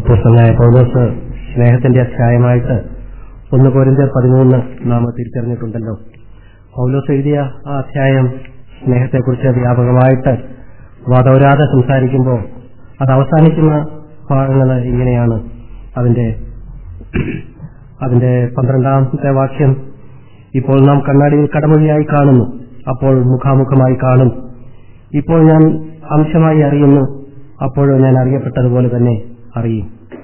അപ്പോസ്തലനായ പൗലോസ് സ്നേഹത്തിന്റെ അധ്യായമായിട്ട് ഒന്ന് കോരിന്ത്യർ പതിമൂന്ന് നാം തിരിച്ചറിഞ്ഞിട്ടുണ്ടല്ലോ പൗലോസ് എഴുതിയ ആ അധ്യായം സ്നേഹത്തെക്കുറിച്ച് വ്യാപകമായിട്ട് വാദവരാതെ സംസാരിക്കുമ്പോൾ അത് അവസാനിക്കുന്ന ഭാഗങ്ങൾ ഇങ്ങനെയാണ് അതിന്റെ അതിന്റെ പന്ത്രണ്ടാമത്തെ വാക്യം ഇപ്പോൾ നാം കണ്ണാടിയിൽ കടമൊഴിയായി കാണുന്നു അപ്പോൾ മുഖാമുഖമായി കാണും ഇപ്പോൾ ഞാൻ അംശമായി അറിയുന്നു അപ്പോഴോ ഞാൻ അറിയപ്പെട്ടതുപോലെ തന്നെ അറിയും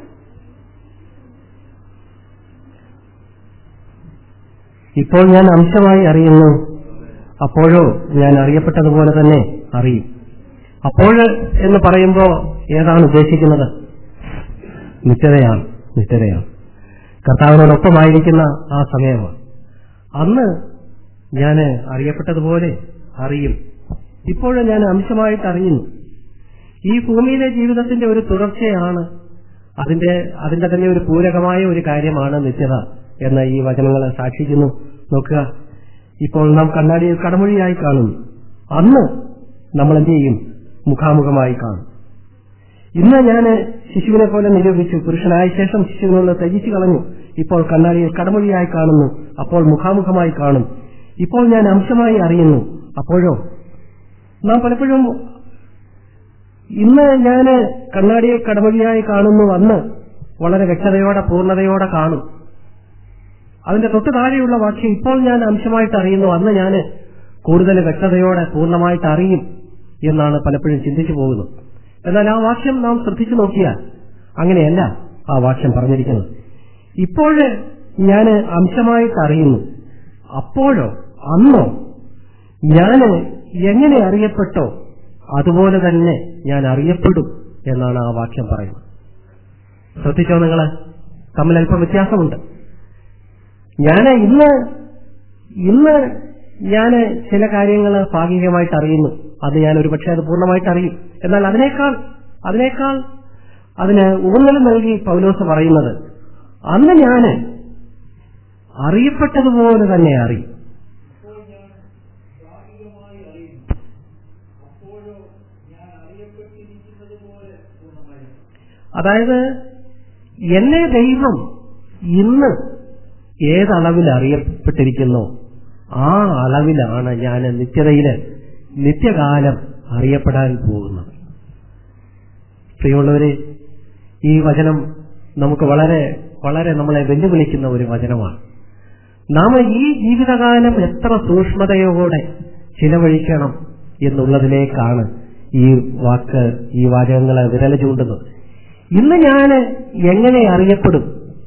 ഇപ്പോൾ ഞാൻ അംശമായി അറിയുന്നു അപ്പോഴോ ഞാൻ അറിയപ്പെട്ടതുപോലെ തന്നെ അറിയും അപ്പോൾ എന്ന് പറയുമ്പോൾ ഏതാണ് ഉദ്ദേശിക്കുന്നത് നിത്യതയാണ് നിത്യതയാണ് കർത്താവിനോടൊപ്പമായിരിക്കുന്ന ആ സമയമാണ് അന്ന് ഞാൻ അറിയപ്പെട്ടതുപോലെ അറിയും ഇപ്പോഴും ഞാൻ അംശമായിട്ട് അറിയുന്നു ഈ ഭൂമിയിലെ ജീവിതത്തിന്റെ ഒരു തുടർച്ചയാണ് അതിന്റെ അതിന്റെ തന്നെ ഒരു പൂരകമായ ഒരു കാര്യമാണ് നിത്യത എന്ന് ഈ വചനങ്ങൾ സാക്ഷിക്കുന്നു നോക്കുക ഇപ്പോൾ നാം കണ്ണാടിയിൽ കടമൊഴിയായി കാണുന്നു അന്ന് നമ്മൾ എന്ത് ചെയ്യും മുഖാമുഖമായി കാണും ഇന്ന് ഞാൻ ശിശുവിനെ പോലെ നിരൂപിച്ചു പുരുഷനായ ശേഷം ശിശുവിനുള്ള ത്യജിച്ചു കളഞ്ഞു ഇപ്പോൾ കണ്ണാടിയിൽ കടമൊഴിയായി കാണുന്നു അപ്പോൾ മുഖാമുഖമായി കാണും ഇപ്പോൾ ഞാൻ അംശമായി അറിയുന്നു അപ്പോഴോ നാം പലപ്പോഴും ഇന്ന് ഞാൻ കണ്ണാടിയെ കടമൊഴിയായി കാണുന്നു അന്ന് വളരെ വ്യക്തതയോടെ പൂർണ്ണതയോടെ കാണും അതിന്റെ തൊട്ട് താഴെയുള്ള വാക്യം ഇപ്പോൾ ഞാൻ അംശമായിട്ട് അറിയുന്നു അന്ന് ഞാൻ കൂടുതൽ വ്യക്തതയോടെ പൂർണ്ണമായിട്ട് അറിയും എന്നാണ് പലപ്പോഴും ചിന്തിച്ചു പോകുന്നത് എന്നാൽ ആ വാക്യം നാം ശ്രദ്ധിച്ചു നോക്കിയാൽ അങ്ങനെയല്ല ആ വാക്യം പറഞ്ഞിരിക്കുന്നത് ഇപ്പോഴ് ഞാൻ അംശമായിട്ട് അറിയുന്നു അപ്പോഴോ അന്നോ ഞാൻ എങ്ങനെ അറിയപ്പെട്ടോ അതുപോലെ തന്നെ ഞാൻ അറിയപ്പെടും എന്നാണ് ആ വാക്യം പറയുന്നത് ശ്രദ്ധിച്ചോ നിങ്ങള് തമ്മിൽ അല്പം വ്യത്യാസമുണ്ട് ഞാൻ ഇന്ന് ഇന്ന് ഞാൻ ചില കാര്യങ്ങൾ ഭാഗികമായിട്ട് അറിയുന്നു അത് ഞാൻ ഒരുപക്ഷെ അത് പൂർണ്ണമായിട്ട് അറിയും എന്നാൽ അതിനേക്കാൾ അതിനേക്കാൾ അതിന് ഊന്നൽ നൽകി പൗലോസ് പറയുന്നത് അന്ന് ഞാൻ അറിയപ്പെട്ടതുപോലെ തന്നെ അറിയും അതായത് എന്നെ ദൈവം ഇന്ന് ഏതളവിൽ അറിയപ്പെട്ടിരിക്കുന്നോ ആ അളവിലാണ് ഞാൻ നിത്യതയില് നിത്യകാലം അറിയപ്പെടാൻ പോകുന്നത് പ്രിയമുള്ളവരെ ഈ വചനം നമുക്ക് വളരെ വളരെ നമ്മളെ വെല്ലുവിളിക്കുന്ന ഒരു വചനമാണ് നാം ഈ ജീവിതകാലം എത്ര സൂക്ഷ്മതയോടെ ചിലവഴിക്കണം എന്നുള്ളതിലേക്കാണ് ഈ വാക്ക് ഈ വാചകങ്ങളെ വിരൽ ചൂണ്ടുന്നത് ഇന്ന് ഞാൻ എങ്ങനെ അറിയപ്പെടും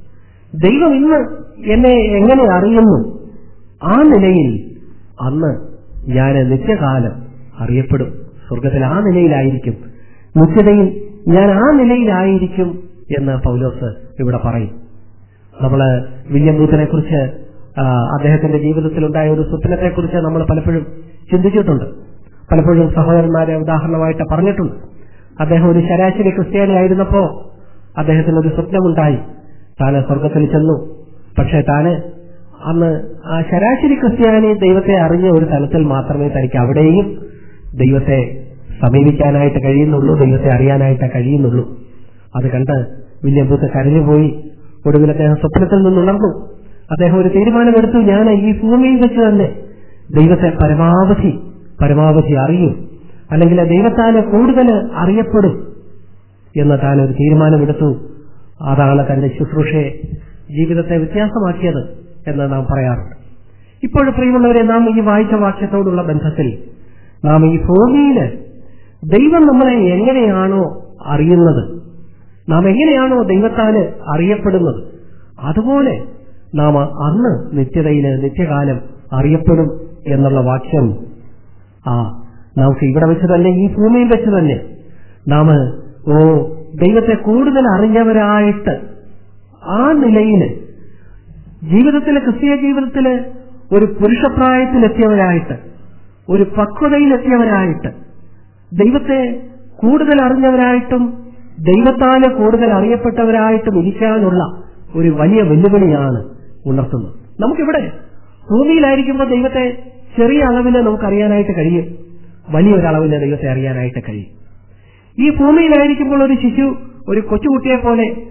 ദൈവം ഇന്ന് എന്നെ എങ്ങനെ അറിയുന്നു ആ നിലയിൽ അന്ന് ഞാൻ നിത്യകാലം അറിയപ്പെടും സ്വർഗത്തിൽ ആ നിലയിലായിരിക്കും നിത്യതയിൽ ഞാൻ ആ നിലയിലായിരിക്കും എന്ന് പൗലോസ് ഇവിടെ പറയും നമ്മള് വില്യം ബൂത്തിനെ കുറിച്ച് അദ്ദേഹത്തിന്റെ ജീവിതത്തിലുണ്ടായ ഒരു സ്വപ്നത്തെ കുറിച്ച് നമ്മൾ പലപ്പോഴും ചിന്തിച്ചിട്ടുണ്ട് പലപ്പോഴും സഹോദരന്മാരെ ഉദാഹരണമായിട്ട് പറഞ്ഞിട്ടുണ്ട് അദ്ദേഹം ഒരു ശരാശരി ക്രിസ്ത്യാനി ആയിരുന്നപ്പോ അദ്ദേഹത്തിന് ഒരു സ്വപ്നമുണ്ടായി താന് സ്വർഗത്തിൽ ചെന്നു പക്ഷെ താന് അന്ന് ആ ശരാശരി ക്രിസ്ത്യാനി ദൈവത്തെ അറിഞ്ഞ ഒരു തലത്തിൽ മാത്രമേ തനിക്ക് അവിടെയും ദൈവത്തെ സമീപിക്കാനായിട്ട് കഴിയുന്നുള്ളൂ ദൈവത്തെ അറിയാനായിട്ട് കഴിയുന്നുള്ളൂ അത് കണ്ട് വില്യം ബൂത്ത് കരഞ്ഞുപോയി ഒടുവിൽ അദ്ദേഹം സ്വപ്നത്തിൽ നിന്നുണർന്നു അദ്ദേഹം ഒരു തീരുമാനമെടുത്തു ഞാൻ ഈ ഭൂമിയിൽ വെച്ച് തന്നെ ദൈവത്തെ പരമാവധി പരമാവധി അറിയും അല്ലെങ്കിൽ ദൈവത്താല് കൂടുതൽ അറിയപ്പെടും എന്ന് താൻ ഒരു തീരുമാനമെടുത്തു അതാണ് തന്റെ ശുശ്രൂഷയെ ജീവിതത്തെ വ്യത്യാസമാക്കിയത് എന്ന് നാം പറയാറുണ്ട് ഇപ്പോഴും പ്രിയമുള്ളവരെ നാം ഈ വായിച്ച വാക്യത്തോടുള്ള ബന്ധത്തിൽ നാം ഈ ഭൂമിയില് ദൈവം നമ്മളെ എങ്ങനെയാണോ അറിയുന്നത് നാം എങ്ങനെയാണോ ദൈവത്താല് അറിയപ്പെടുന്നത് അതുപോലെ നാം അന്ന് നിത്യതയില് നിത്യകാലം അറിയപ്പെടും എന്നുള്ള വാക്യം ആ നമുക്ക് ഇവിടെ വെച്ച് തന്നെ ഈ ഭൂമിയിൽ വെച്ച് തന്നെ നാം ഓ ദൈവത്തെ കൂടുതൽ അറിഞ്ഞവരായിട്ട് ആ നിലയില് ജീവിതത്തിലെ ക്രിസ്തീയ ജീവിതത്തില് ഒരു പുരുഷപ്രായത്തിലെത്തിയവരായിട്ട് ഒരു പക്വതയിലെത്തിയവരായിട്ട് ദൈവത്തെ കൂടുതൽ അറിഞ്ഞവരായിട്ടും ദൈവത്താല് കൂടുതൽ അറിയപ്പെട്ടവരായിട്ടും ഇരിക്കാനുള്ള ഒരു വലിയ വെല്ലുവിളിയാണ് ഉണർത്തുന്നത് നമുക്കിവിടെ ഭൂമിയിലായിരിക്കുമ്പോൾ ദൈവത്തെ ചെറിയ അളവിൽ നമുക്കറിയാനായിട്ട് കഴിയും വലിയൊരളവിൽ ദൈവത്തെ അറിയാനായിട്ട് കഴിയും ഈ ഭൂമിയിലായിരിക്കുമ്പോൾ ഒരു ശിശു ഒരു കൊച്ചുകുട്ടിയെ പോലെ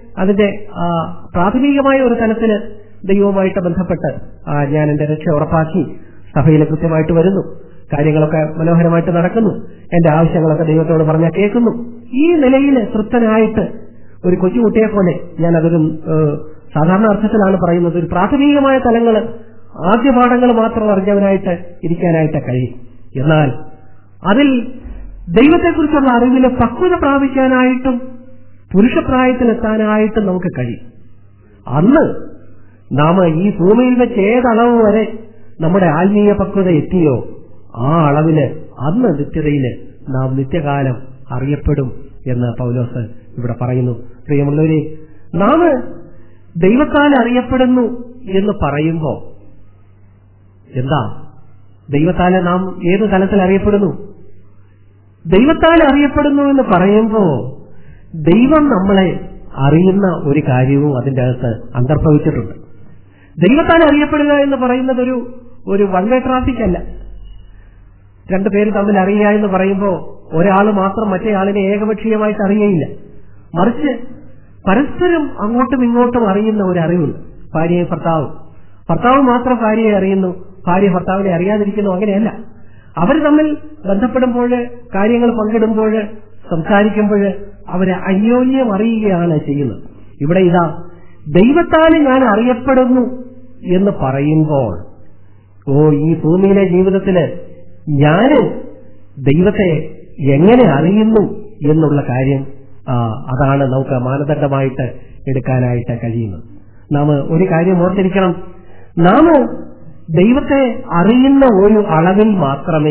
അതിന്റെ ആ, പ്രാഥമികമായ ഒരു തലത്തില് ദൈവവുമായിട്ട് ബന്ധപ്പെട്ട് ആ, ഞാൻ എന്റെ രക്ഷ ഉറപ്പാക്കി സഭയിൽ കൃത്യമായിട്ട് വരുന്നു കാര്യങ്ങളൊക്കെ മനോഹരമായിട്ട് നടക്കുന്നു എന്റെ ആവശ്യങ്ങളൊക്കെ ദൈവത്തോട് പറഞ്ഞാൽ കേൾക്കുന്നു ഈ നിലയിൽ തൃപ്തനായിട്ട് ഒരു കൊച്ചുകുട്ടിയെ പോലെ ഞാൻ അതൊരു ഏഹ്, സാധാരണ അർത്ഥത്തിലാണ് പറയുന്നത് ഒരു പ്രാഥമികമായ തലങ്ങള് ആദ്യ പാഠങ്ങൾ മാത്രം അറിഞ്ഞവനായിട്ട് ഇരിക്കാനായിട്ട് കഴിയും എന്നാൽ അതിൽ ദൈവത്തെക്കുറിച്ചുള്ള അറിവിൽ പക്വത പ്രാപിക്കാനായിട്ടും പുരുഷപ്രായത്തിലെത്താനായിട്ടും നമുക്ക് കഴിയും അന്ന് നാം ഈ ഭൂമിയിൽ വെച്ച് ഏതളവ് വരെ നമ്മുടെ ആത്മീയ പക്വത എത്തിയോ ആ അളവില് അന്ന് നിത്യതയില് നാം നിത്യകാലം അറിയപ്പെടും എന്ന് പൗലോസ് ഇവിടെ പറയുന്നു പ്രിയമുള്ളവരെ നാം ദൈവത്താൽ അറിയപ്പെടുന്നു എന്ന് പറയുമ്പോ എന്താ ദൈവത്താലെ നാം ഏത് തലത്തിൽ അറിയപ്പെടുന്നു ദൈവത്താൽ അറിയപ്പെടുന്നു എന്ന് പറയുമ്പോ ദൈവം നമ്മളെ അറിയുന്ന ഒരു കാര്യവും അതിന്റെ അകത്ത് അന്തർഭവിച്ചിട്ടുണ്ട് ദൈവത്താൽ അറിയപ്പെടുക എന്ന് പറയുന്നത് ഒരു ഒരു വൺ വേ ട്രാഫിക് അല്ല രണ്ടു പേര് തമ്മിൽ അറിയുക എന്ന് പറയുമ്പോൾ ഒരാൾ മാത്രം മറ്റേ ആളിനെ ഏകപക്ഷീയമായിട്ട് അറിയയില്ല മറിച്ച് പരസ്പരം അങ്ങോട്ടും ഇങ്ങോട്ടും അറിയുന്ന ഒരു അറിവുണ്ട് ഭാര്യയും ഭർത്താവും ഭർത്താവ് മാത്രം ഭാര്യയെ അറിയുന്നു ഭാര്യ ഭർത്താവിനെ അറിയാതിരിക്കുന്നു അങ്ങനെയല്ല അവർ തമ്മിൽ ബന്ധപ്പെടുമ്പോൾ കാര്യങ്ങൾ പങ്കിടുമ്പോൾ സംസാരിക്കുമ്പോൾ അവരെ അന്യോന്യം അറിയുകയാണ് ചെയ്യുന്നത് ഇവിടെ ഇതാ ദൈവത്താൽ ഞാൻ അറിയപ്പെടുന്നു എന്ന് പറയുമ്പോൾ ഓ ഈ ഭൂമിയിലെ ജീവിതത്തില് ഞാന് ദൈവത്തെ എങ്ങനെ അറിയുന്നു എന്നുള്ള കാര്യം ആ, അതാണ് നമുക്ക് മാനദണ്ഡമായിട്ട് എടുക്കാനായിട്ട് കഴിയുന്നത് നാം ഒരു കാര്യം ഓർത്തിരിക്കണം നാം ദൈവത്തെ അറിയുന്ന ഒരു അളവിൽ മാത്രമേ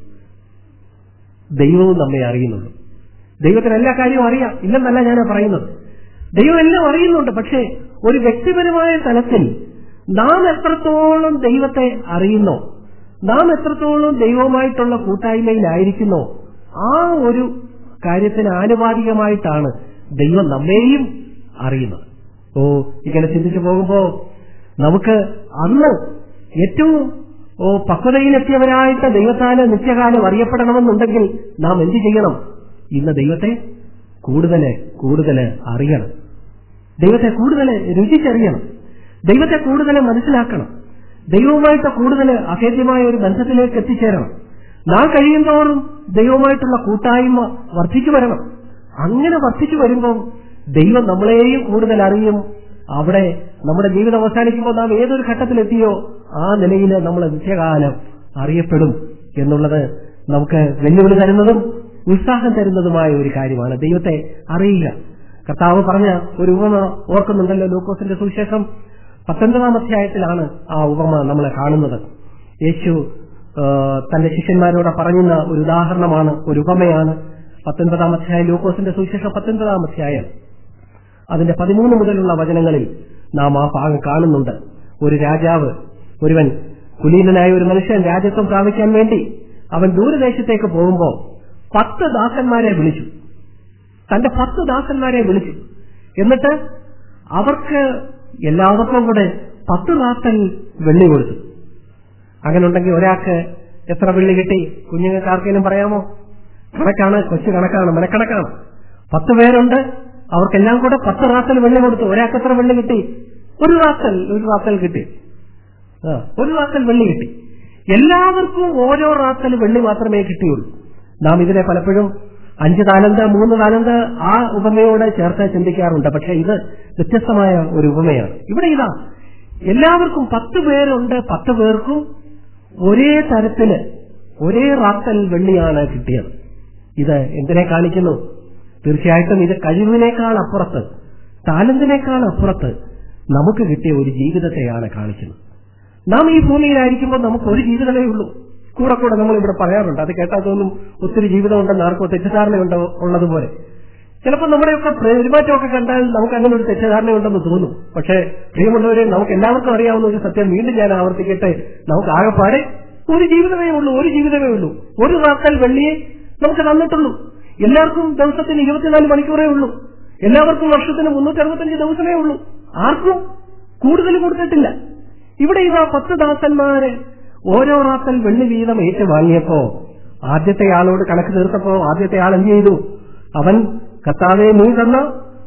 ദൈവവും നമ്മെ അറിയുന്നുള്ളൂ ദൈവത്തിന് എല്ലാ കാര്യവും അറിയാം ഇല്ലെന്നല്ല ഞാൻ പറയുന്നത് ദൈവം എല്ലാം അറിയുന്നുണ്ട് പക്ഷേ ഒരു വ്യക്തിപരമായ തലത്തിൽ നാം എത്രത്തോളം ദൈവത്തെ അറിയുന്നോ നാം എത്രത്തോളം ദൈവവുമായിട്ടുള്ള കൂട്ടായ്മയിലായിരിക്കുന്നോ ആ ഒരു കാര്യത്തിന് ആനുപാതികമായിട്ടാണ് ദൈവം നമ്മെയും അറിയുന്നത് ഓ ഇങ്ങനെ ചിന്തിച്ചു പോകുമ്പോ നമുക്ക് അന്ന് ഏറ്റവും ഓ പക്വതയിലെത്തിയവരായിട്ട് ദൈവത്താല് നിത്യകാലം അറിയപ്പെടണമെന്നുണ്ടെങ്കിൽ നാം എന്ത് ചെയ്യണം ഇന്ന് ദൈവത്തെ കൂടുതൽ കൂടുതൽ അറിയണം ദൈവത്തെ കൂടുതൽ രുചിച്ചറിയണം ദൈവത്തെ കൂടുതൽ മനസ്സിലാക്കണം ദൈവവുമായിട്ട് കൂടുതൽ അഭേദ്യമായ ഒരു ബന്ധത്തിലേക്ക് എത്തിച്ചേരണം നാം കഴിയുന്തോറും ദൈവവുമായിട്ടുള്ള കൂട്ടായ്മ വർദ്ധിച്ചു വരണം അങ്ങനെ വർദ്ധിച്ചു വരുമ്പോൾ ദൈവം നമ്മളെയും കൂടുതൽ അറിയും അവിടെ നമ്മുടെ ജീവിതം അവസാനിക്കുമ്പോൾ നാം ഏതൊരു ഘട്ടത്തിലെത്തിയോ ആ നിലയിൽ നമ്മൾ നിത്യകാലം അറിയപ്പെടും എന്നുള്ളത് നമുക്ക് വെല്ലുവിളി തരുന്നതും ഉത്സാഹം തരുന്നതുമായ ഒരു കാര്യമാണ് ദൈവത്തെ അറിയുക കർത്താവ് പറഞ്ഞ ഒരു ഉപമ ഓർക്കുന്നുണ്ടല്ലോ ലൂക്കോസിന്റെ സുവിശേഷം പത്തൊൻപതാം അധ്യായത്തിലാണ് ആ ഉപമ നമ്മൾ കാണുന്നത് യേശു ആ, തന്റെ ശിഷ്യന്മാരോട് പറയുന്ന ഒരു ഉദാഹരണമാണ് ഒരു ഉപമയാണ് പത്തൊൻപതാം അധ്യായം ലൂക്കോസിന്റെ സുവിശേഷം പത്തൊൻപതാം അധ്യായം അതിന്റെ പതിമൂന്ന് മുതലുള്ള വചനങ്ങളിൽ നാം ആ ഭാഗം കാണുന്നുണ്ട് ഒരു രാജാവ് ഒരുവൻ കുലീനനായ ഒരു മനുഷ്യൻ രാജ്യത്വം പ്രാപിക്കാൻ വേണ്ടി അവൻ ദൂരദേശത്തേക്ക് പോകുമ്പോൾ പത്ത് ദാസന്മാരെ വിളിച്ചു തന്റെ പത്ത് ദാസന്മാരെ വിളിച്ചു എന്നിട്ട് അവർക്ക് എല്ലാവർക്കും കൂടെ പത്ത് റാത്തൽ വെള്ളി കൊടുത്തു അങ്ങനെ ഉണ്ടെങ്കിൽ ഒരാൾക്ക് എത്ര വെള്ളി കിട്ടി കുഞ്ഞുങ്ങൾക്ക് ആർക്കെങ്കിലും പറയാമോ കണക്കാണ് കൊച്ചു കണക്കാണ് മനക്കണക്കാണ് പത്ത് പേരുണ്ട് അവർക്കെല്ലാം കൂടെ പത്ത് റാത്തൽ വെള്ളി കൊടുത്തു ഒരാൾക്ക് എത്ര വെള്ളി കിട്ടി ഒരു റാത്തൽ ഒരു റാത്തൽ കിട്ടി ആ, ഒരു റാത്തൽ വെള്ളി കിട്ടി എല്ലാവർക്കും ഓരോ റാത്തൽ വെള്ളി മാത്രമേ കിട്ടിയുള്ളൂ നാം ഇതിനെ പലപ്പോഴും അഞ്ച് താലന്ത് മൂന്ന് താലന്ത് ആ ഉപമയോട് ചേർത്ത് ചിന്തിക്കാറുണ്ട് പക്ഷെ ഇത് വ്യത്യസ്തമായ ഒരു ഉപമയാണ് ഇവിടെ ഇതാ എല്ലാവർക്കും പത്ത് പേരുണ്ട് പത്ത് പേർക്കും ഒരേ തരത്തില് ഒരേ റാത്തൽ വെള്ളിയാണ് കിട്ടിയത് ഇത് എന്തിനെ കാണിക്കുന്നു തീർച്ചയായിട്ടും ഇത് കഴിവിനേക്കാൾ അപ്പുറത്ത് താലന്തിനേക്കാൾ അപ്പുറത്ത് നമുക്ക് കിട്ടിയ ഒരു ജീവിതത്തെയാണ് കാണിക്കുന്നത് നാം ഈ ഭൂമിയിലായിരിക്കുമ്പോൾ നമുക്ക് ഒരു ജീവിതമേ ഉള്ളൂ കൂടെ കൂടെ നമ്മൾ ഇവിടെ പറയാറുണ്ട് അത് കേട്ടാൽ തോന്നും ഒത്തിരി ജീവിതമുണ്ടെന്ന് ആർക്കോ തെറ്റിദ്ധാരണയുണ്ടോ ഉള്ളതുപോലെ ചിലപ്പോൾ നമ്മുടെയൊക്കെ പെരുമാറ്റമൊക്കെ കണ്ടാൽ നമുക്ക് അങ്ങനെ ഒരു തെറ്റിദ്ധാരണയുണ്ടെന്ന് തോന്നും പക്ഷേ പ്രിയമുള്ളവരെ നമുക്ക് എല്ലാവർക്കും അറിയാവുന്ന ഒരു സത്യം വീണ്ടും ഞാൻ ആവർത്തിക്കട്ടെ നമുക്ക് ആകെപ്പാടെ ഒരു ജീവിതമേ ഉള്ളൂ ഒരു ജീവിതമേ ഉള്ളൂ ഒരു റാത്തൽ വെള്ളിയെ നമുക്ക് തന്നിട്ടുള്ളൂ എല്ലാവർക്കും ദിവസത്തിന് ഇരുപത്തിനാല് മണിക്കൂറേ ഉള്ളൂ എല്ലാവർക്കും വർഷത്തിന് മുന്നൂറ്റി അറുപത്തഞ്ച് ദിവസമേ ഉള്ളൂ ആർക്കും കൂടുതൽ കൊടുത്തിട്ടില്ല ഇവിടെ ഇതാ പത്ത് ദാസന്മാര് ഓരോ റാത്തൽ വെള്ളി വീതം ഏറ്റു വാങ്ങിയപ്പോ ആദ്യത്തെ ആളോട് കണക്ക് തീർത്തപ്പോ ആദ്യത്തെ ആൾ എന്ത് ചെയ്തു അവൻ കർത്താവെ നീ തന്ന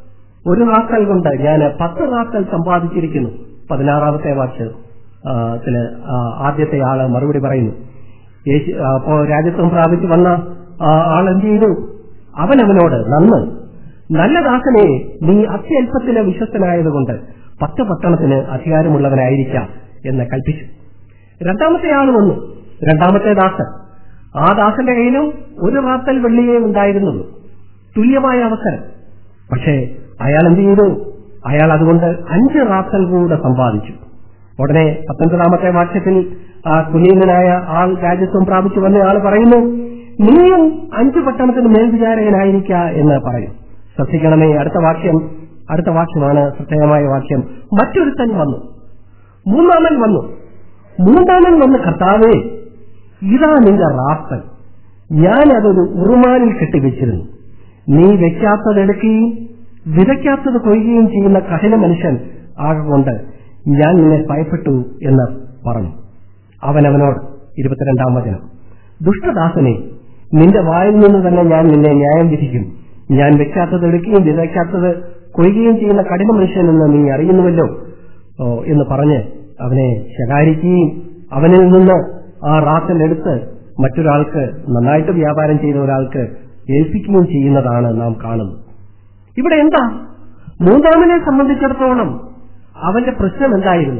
ഒരു റാക്കൽ കൊണ്ട് ഞാൻ പത്ത് റാക്കൽ സമ്പാദിച്ചിരിക്കുന്നു പതിനാറാമത്തെ വാക്യ ആ, ത്തില് ആ, ആദ്യത്തെ ആള് മറുപടി പറയുന്നു യേശു അപ്പോ രാജ്യത്വം പ്രാപിച്ചു വന്ന ആ, ആൾ എന്ത് ചെയ്തു അവൻ അവനോട് നന്ന് നല്ല ദാസനെ നീ അത്യല്പത്തിലെ വിശ്വസ്തനായതുകൊണ്ട് പത്ത് പട്ടണത്തിന് അധികാരമുള്ളവനായിരിക്കാം എന്ന് കൽപ്പിച്ചു രണ്ടാമത്തെ ആൾ വന്നു രണ്ടാമത്തെ ദാസൻ ആ ദാസന്റെ കയ്യിലും ഒരു റാത്തൽ വെള്ളിയേ ഉണ്ടായിരുന്നുള്ളൂ തുല്യമായ അവസരം പക്ഷേ അയാൾ എന്ത് ചെയ്തു അയാൾ അതുകൊണ്ട് അഞ്ച് റാത്തൽ കൂടെ സമ്പാദിച്ചു ഉടനെ പത്തൊൻപതാമത്തെ വാക്യത്തിൽ ആ കുലീനനായ ആൾ രാജ്യത്വം പ്രാപിച്ചു വന്ന ആൾ പറയുന്നു നീയും അഞ്ചു പട്ടണത്തിന് മേൽവിചാരകനായിരിക്ക എന്ന് പറയും ശ്രദ്ധിക്കണമേ അടുത്ത വാക്യം അടുത്ത വാക്യമാണ് ശ്രദ്ധേയമായ വാക്യം മറ്റൊരുത്തൻ വന്നു മൂന്നാമൻ വന്നു മൂന്നാമൻ വന്ന് കർത്താവേ ഇതാ നിന്റെ റാപ്പൻ ഞാൻ അതൊരു ഉറുമാനിൽ കെട്ടിവെച്ചിരുന്നു നീ വെക്കാത്തത് എടുക്കുകയും വിതയ്ക്കാത്തത് കൊയ്യുകയും ചെയ്യുന്ന കഠിന മനുഷ്യൻ ആകൊണ്ട് ഞാൻ നിന്നെ ഭയപ്പെട്ടു എന്ന് പറഞ്ഞു അവൻ അവനോട് ഇരുപത്തിരണ്ടാം വചനം ദുഷ്ടദാസനെ നിന്റെ വായിൽ നിന്ന് തന്നെ ഞാൻ നിന്നെ ന്യായം വിധിക്കും ഞാൻ വെക്കാത്തത് എടുക്കുകയും വിതയ്ക്കാത്തത് കൊയ്യുകയും ചെയ്യുന്ന കഠിന മനുഷ്യൻ എന്ന് നീ അറിയുന്നുവല്ലോ ഓ, എന്ന് പറഞ്ഞ് അവനെ ശകാരിക്കുകയും അവനിൽ നിന്ന് ആ റാത്തൽ എടുത്ത് മറ്റൊരാൾക്ക് നന്നായിട്ട് വ്യാപാരം ചെയ്ത ഒരാൾക്ക് ഏൽപ്പിക്കുകയും ചെയ്യുന്നതാണ് നാം കാണുന്നത് ഇവിടെ എന്താ മൂന്നാമനെ സംബന്ധിച്ചിടത്തോളം അവന്റെ പ്രശ്നം എന്തായിരുന്നു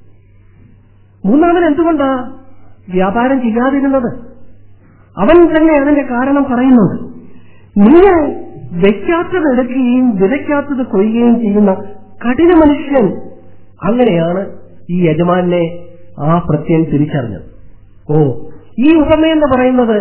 മൂന്നാമൻ എന്തുകൊണ്ടാ വ്യാപാരം ചെയ്യാതിരുന്നത് അവൻ തന്നെ അതിന്റെ കാരണം പറയുന്നത് നീ വെക്കാത്തത് എടുക്കുകയും വിതയ്ക്കാത്തത് കൊയ്യുകയും ചെയ്യുന്ന കഠിന മനുഷ്യൻ അങ്ങനെയാണ് ഈ യജമാനെ ആ പ്രത്യയം തിരിച്ചറിഞ്ഞത് ഓ ഈ ഉപമയെന്ന് പറയുന്നത്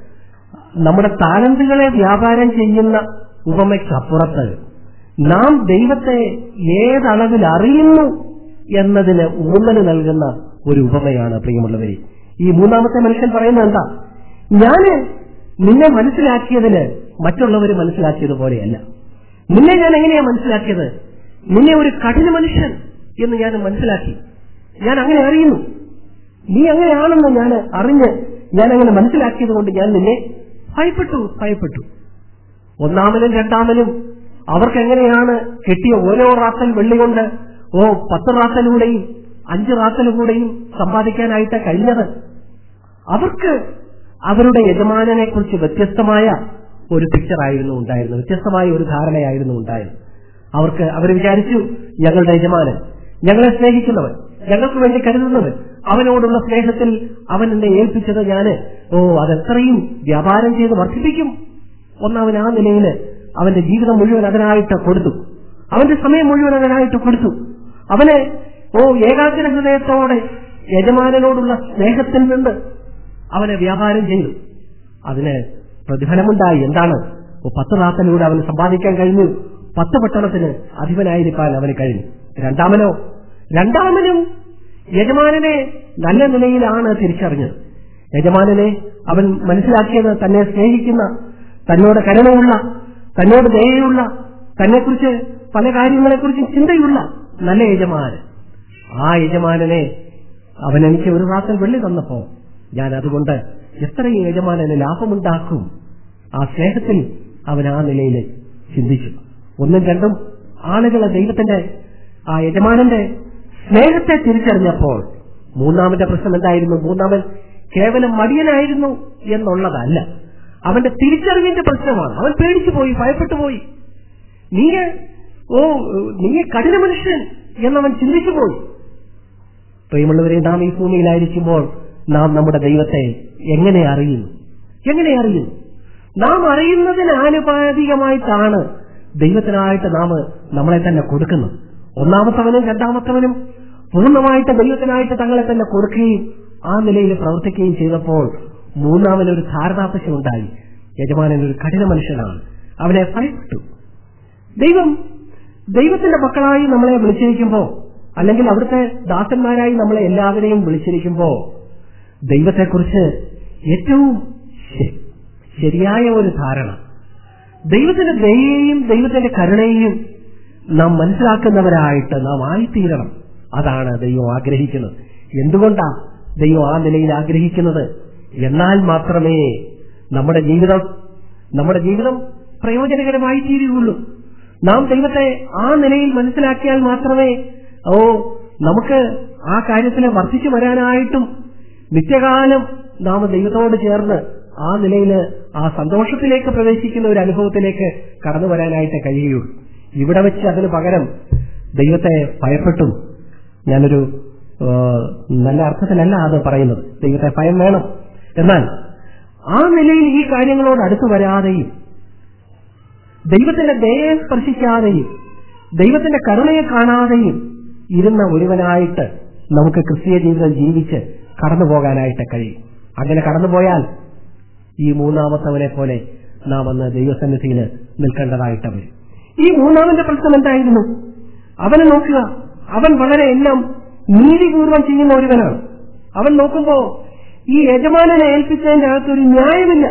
നമ്മുടെ താലന്തുകളെ വ്യാപാരം ചെയ്യുന്ന ഉപമയ്ക്കപ്പുറത്ത് നാം ദൈവത്തെ ഏതളവിൽ അറിയുന്നു എന്നതിന് ഊന്നൽ നൽകുന്ന ഒരു ഉപമയാണ് പ്രിയമുള്ളവരെ ഈ മൂന്നാമത്തെ മനുഷ്യൻ പറയുന്നത് എന്താ ഞാന് നിന്നെ മനസ്സിലാക്കിയതിന് മറ്റുള്ളവർ മനസ്സിലാക്കിയതുപോലെയല്ല നിന്നെ ഞാൻ എങ്ങനെയാ മനസ്സിലാക്കിയത് നിന്നെ ഒരു കഠിന മനുഷ്യൻ എന്ന് ഞാൻ മനസ്സിലാക്കി ഞാൻ അങ്ങനെ അറിയുന്നു നീ അങ്ങനെയാണെന്ന് ഞാൻ അറിഞ്ഞ് ഞാൻ അങ്ങനെ മനസ്സിലാക്കിയത് കൊണ്ട് ഞാൻ നിന്നെ ഭയപ്പെട്ടു ഭയപ്പെട്ടു ഒന്നാമനും രണ്ടാമനും അവർക്ക് എങ്ങനെയാണ് കിട്ടിയ ഓരോ റാത്തൽ വെള്ളി കൊണ്ട് ഓ പത്ത് റാത്തലൂടെയും അഞ്ച് റാത്തലൂടെയും സമ്പാദിക്കാനായിട്ട് കഴിഞ്ഞത് അവർക്ക് അവരുടെ യജമാനനെ കുറിച്ച് വ്യത്യസ്തമായ ഒരു പിക്ചർ ആയിരുന്നു ഉണ്ടായിരുന്നത് വ്യത്യസ്തമായ ഒരു ധാരണയായിരുന്നു ഉണ്ടായിരുന്നത് അവർക്ക് അവർ വിചാരിച്ചു ഞങ്ങളുടെ യജമാനൻ ഞങ്ങളെ സ്നേഹിക്കുന്നവൻ ഞങ്ങൾക്ക് വേണ്ടി കരുതുന്നവൻ അവനോടുള്ള സ്നേഹത്തിൽ അവൻ എന്നെ ഏൽപ്പിച്ചത് ഞാന് ഓ അതെത്രയും വ്യാപാരം ചെയ്ത് വർദ്ധിപ്പിക്കും ഒന്നവൻ ആ നിലയിൽ അവന്റെ ജീവിതം മുഴുവൻ അതിനായിട്ട് കൊടുത്തു അവന്റെ സമയം മുഴുവൻ അതിനായിട്ട് കൊടുത്തു അവനെ ഓ ഏകാഗ്ര ഹൃദയത്തോടെ യജമാനനോടുള്ള സ്നേഹത്തിൽ നിന്ന് അവനെ വ്യാപാരം ചെയ്തു അതിന് പ്രതിഫലമുണ്ടായി എന്താണ് ഓ പത്ത് റാത്തലൂടെ അവന് സമ്പാദിക്കാൻ കഴിഞ്ഞു പത്ത് പട്ടണത്തിന് അധിപനായിരിക്കാൻ അവന് കഴിഞ്ഞു രണ്ടാമനോ രണ്ടാമനും യജമാനനെ നല്ല നിലയിലാണ് തിരിച്ചറിഞ്ഞത് യജമാനനെ അവൻ മനസ്സിലാക്കിയത് തന്നെ സ്നേഹിക്കുന്ന തന്നോട് കരുണയുള്ള തന്നോട് ദയയുള്ള തന്നെക്കുറിച്ച് പല കാര്യങ്ങളെക്കുറിച്ച് ചിന്തയുള്ള നല്ല യജമാനൻ ആ യജമാനനെ അവൻ എനിക്ക് ഒരു റാത്തൽ വെള്ളി തന്നപ്പോ ഞാൻ അതുകൊണ്ട് എത്രയും യജമാനന് ലാഭമുണ്ടാക്കും ആ സ്നേഹത്തിൽ അവൻ ആ നിലയിൽ ചിന്തിച്ചു ഒന്നും രണ്ടും ആളുകളെ ദൈവത്തിന്റെ ആ യജമാനന്റെ സ്നേഹത്തെ തിരിച്ചറിഞ്ഞപ്പോൾ മൂന്നാമന്റെ പ്രശ്നം എന്തായിരുന്നു മൂന്നാമൻ കേവലം മടിയനായിരുന്നു എന്നുള്ളതല്ല അവന്റെ തിരിച്ചറിവിന്റെ പ്രശ്നമാണ് അവൻ പേടിച്ചു പോയി ഭയപ്പെട്ടു പോയി നീ ഓ നീ കഠിന മനുഷ്യൻ എന്നവൻ ചിന്തിച്ചു പോയി പ്രിയമുള്ളവരെ നാം ഈ ഭൂമിയിലായിരിക്കുമ്പോൾ നാം നമ്മുടെ ദൈവത്തെ എങ്ങനെ അറിയുന്നു എങ്ങനെ അറിയുന്നു നാം അറിയുന്നതിന് ആനുപാതികമായിട്ടാണ് ദൈവത്തിനായിട്ട് നാം നമ്മളെ തന്നെ കൊടുക്കുന്നത് ഒന്നാമത്തവനും രണ്ടാമത്തവനും പൂർണ്ണമായിട്ട് ദൈവത്തിനായിട്ട് തങ്ങളെ തന്നെ കൊടുക്കുകയും ആ നിലയിൽ പ്രവർത്തിക്കുകയും ചെയ്തപ്പോൾ മൂന്നാമനൊരു ധാരണാപശം ഉണ്ടായി യജമാനൻ ഒരു കഠിന മനുഷ്യനാണ് അവനെ ഭയപ്പെട്ടു ദൈവം ദൈവത്തിന്റെ മക്കളായി നമ്മളെ വിളിച്ചിരിക്കുമ്പോ അല്ലെങ്കിൽ അവിടുത്തെ ദാസന്മാരായി നമ്മളെ എല്ലാവരെയും വിളിച്ചിരിക്കുമ്പോ ദൈവത്തെക്കുറിച്ച് ഏറ്റവും ശ- ശരിയായ ഒരു ധാരണ ദൈവത്തിന്റെ ദയയെയും ദൈവത്തിന്റെ കരുണയെയും നാം മനസ്സിലാക്കുന്നവരായിട്ട് നാം ആയിത്തീരണം അതാണ് ദൈവം ആഗ്രഹിക്കുന്നത് എന്തുകൊണ്ടാ ദൈവം ആ നിലയിൽ ആഗ്രഹിക്കുന്നത് എന്നാൽ മാത്രമേ നമ്മുടെ ജീവിതം നമ്മുടെ ജീവിതം പ്രയോജനകരമായി തീരുകയുള്ളൂ നാം ദൈവത്തെ ആ നിലയിൽ മനസ്സിലാക്കിയാൽ മാത്രമേ ഓ നമുക്ക് ആ കാര്യത്തിൽ വർദ്ധിച്ചു വരാനായിട്ടും നിത്യകാലം നാം ദൈവത്തോട് ചേർന്ന് ആ നിലയിൽ ആ സന്തോഷത്തിലേക്ക് പ്രവേശിക്കുന്ന ഒരു അനുഭവത്തിലേക്ക് കടന്നു വരാനായിട്ട് കഴിയുകയുള്ളൂ ഇവിടെ വെച്ച് അതിന് പകരം ദൈവത്തെ ഭയപ്പെട്ടും ഞാനൊരു ആ, നല്ല അർത്ഥത്തിലല്ല അത് പറയുന്നത് ദൈവത്തെ ഭയം വേണം എന്നാൽ ആ നിലയിൽ ഈ കാര്യങ്ങളോട് അടുത്തു വരാതെയും ദൈവത്തിന്റെ ദയയെ സ്പർശിക്കാതെയും ദൈവത്തിന്റെ കരുണയെ കാണാതെയും ഇരുന്ന ഒരുവനായിട്ട് നമുക്ക് ക്രിസ്തീയ ജീവിതം ജീവിച്ച് കടന്നു പോകാനായിട്ട് കഴിയും അങ്ങനെ കടന്നുപോയാൽ ഈ മൂന്നാമത്തവനെ പോലെ നാം അന്ന് ദൈവസന്നിധിയിൽ നിൽക്കേണ്ടതായിട്ട് വരും ഈ മൂന്നാമന്റെ പ്രശ്നം എന്തായിരുന്നു അവനെ നോക്കുക അവൻ വളരെ എല്ലാം നീതിപൂർവം ചെയ്യുന്ന ഒരുവനാണ് അവൻ നോക്കുമ്പോ ഈ യജമാനനെ ഏൽപ്പിച്ചതിന്റെ അകത്തൊരു ന്യായമില്ല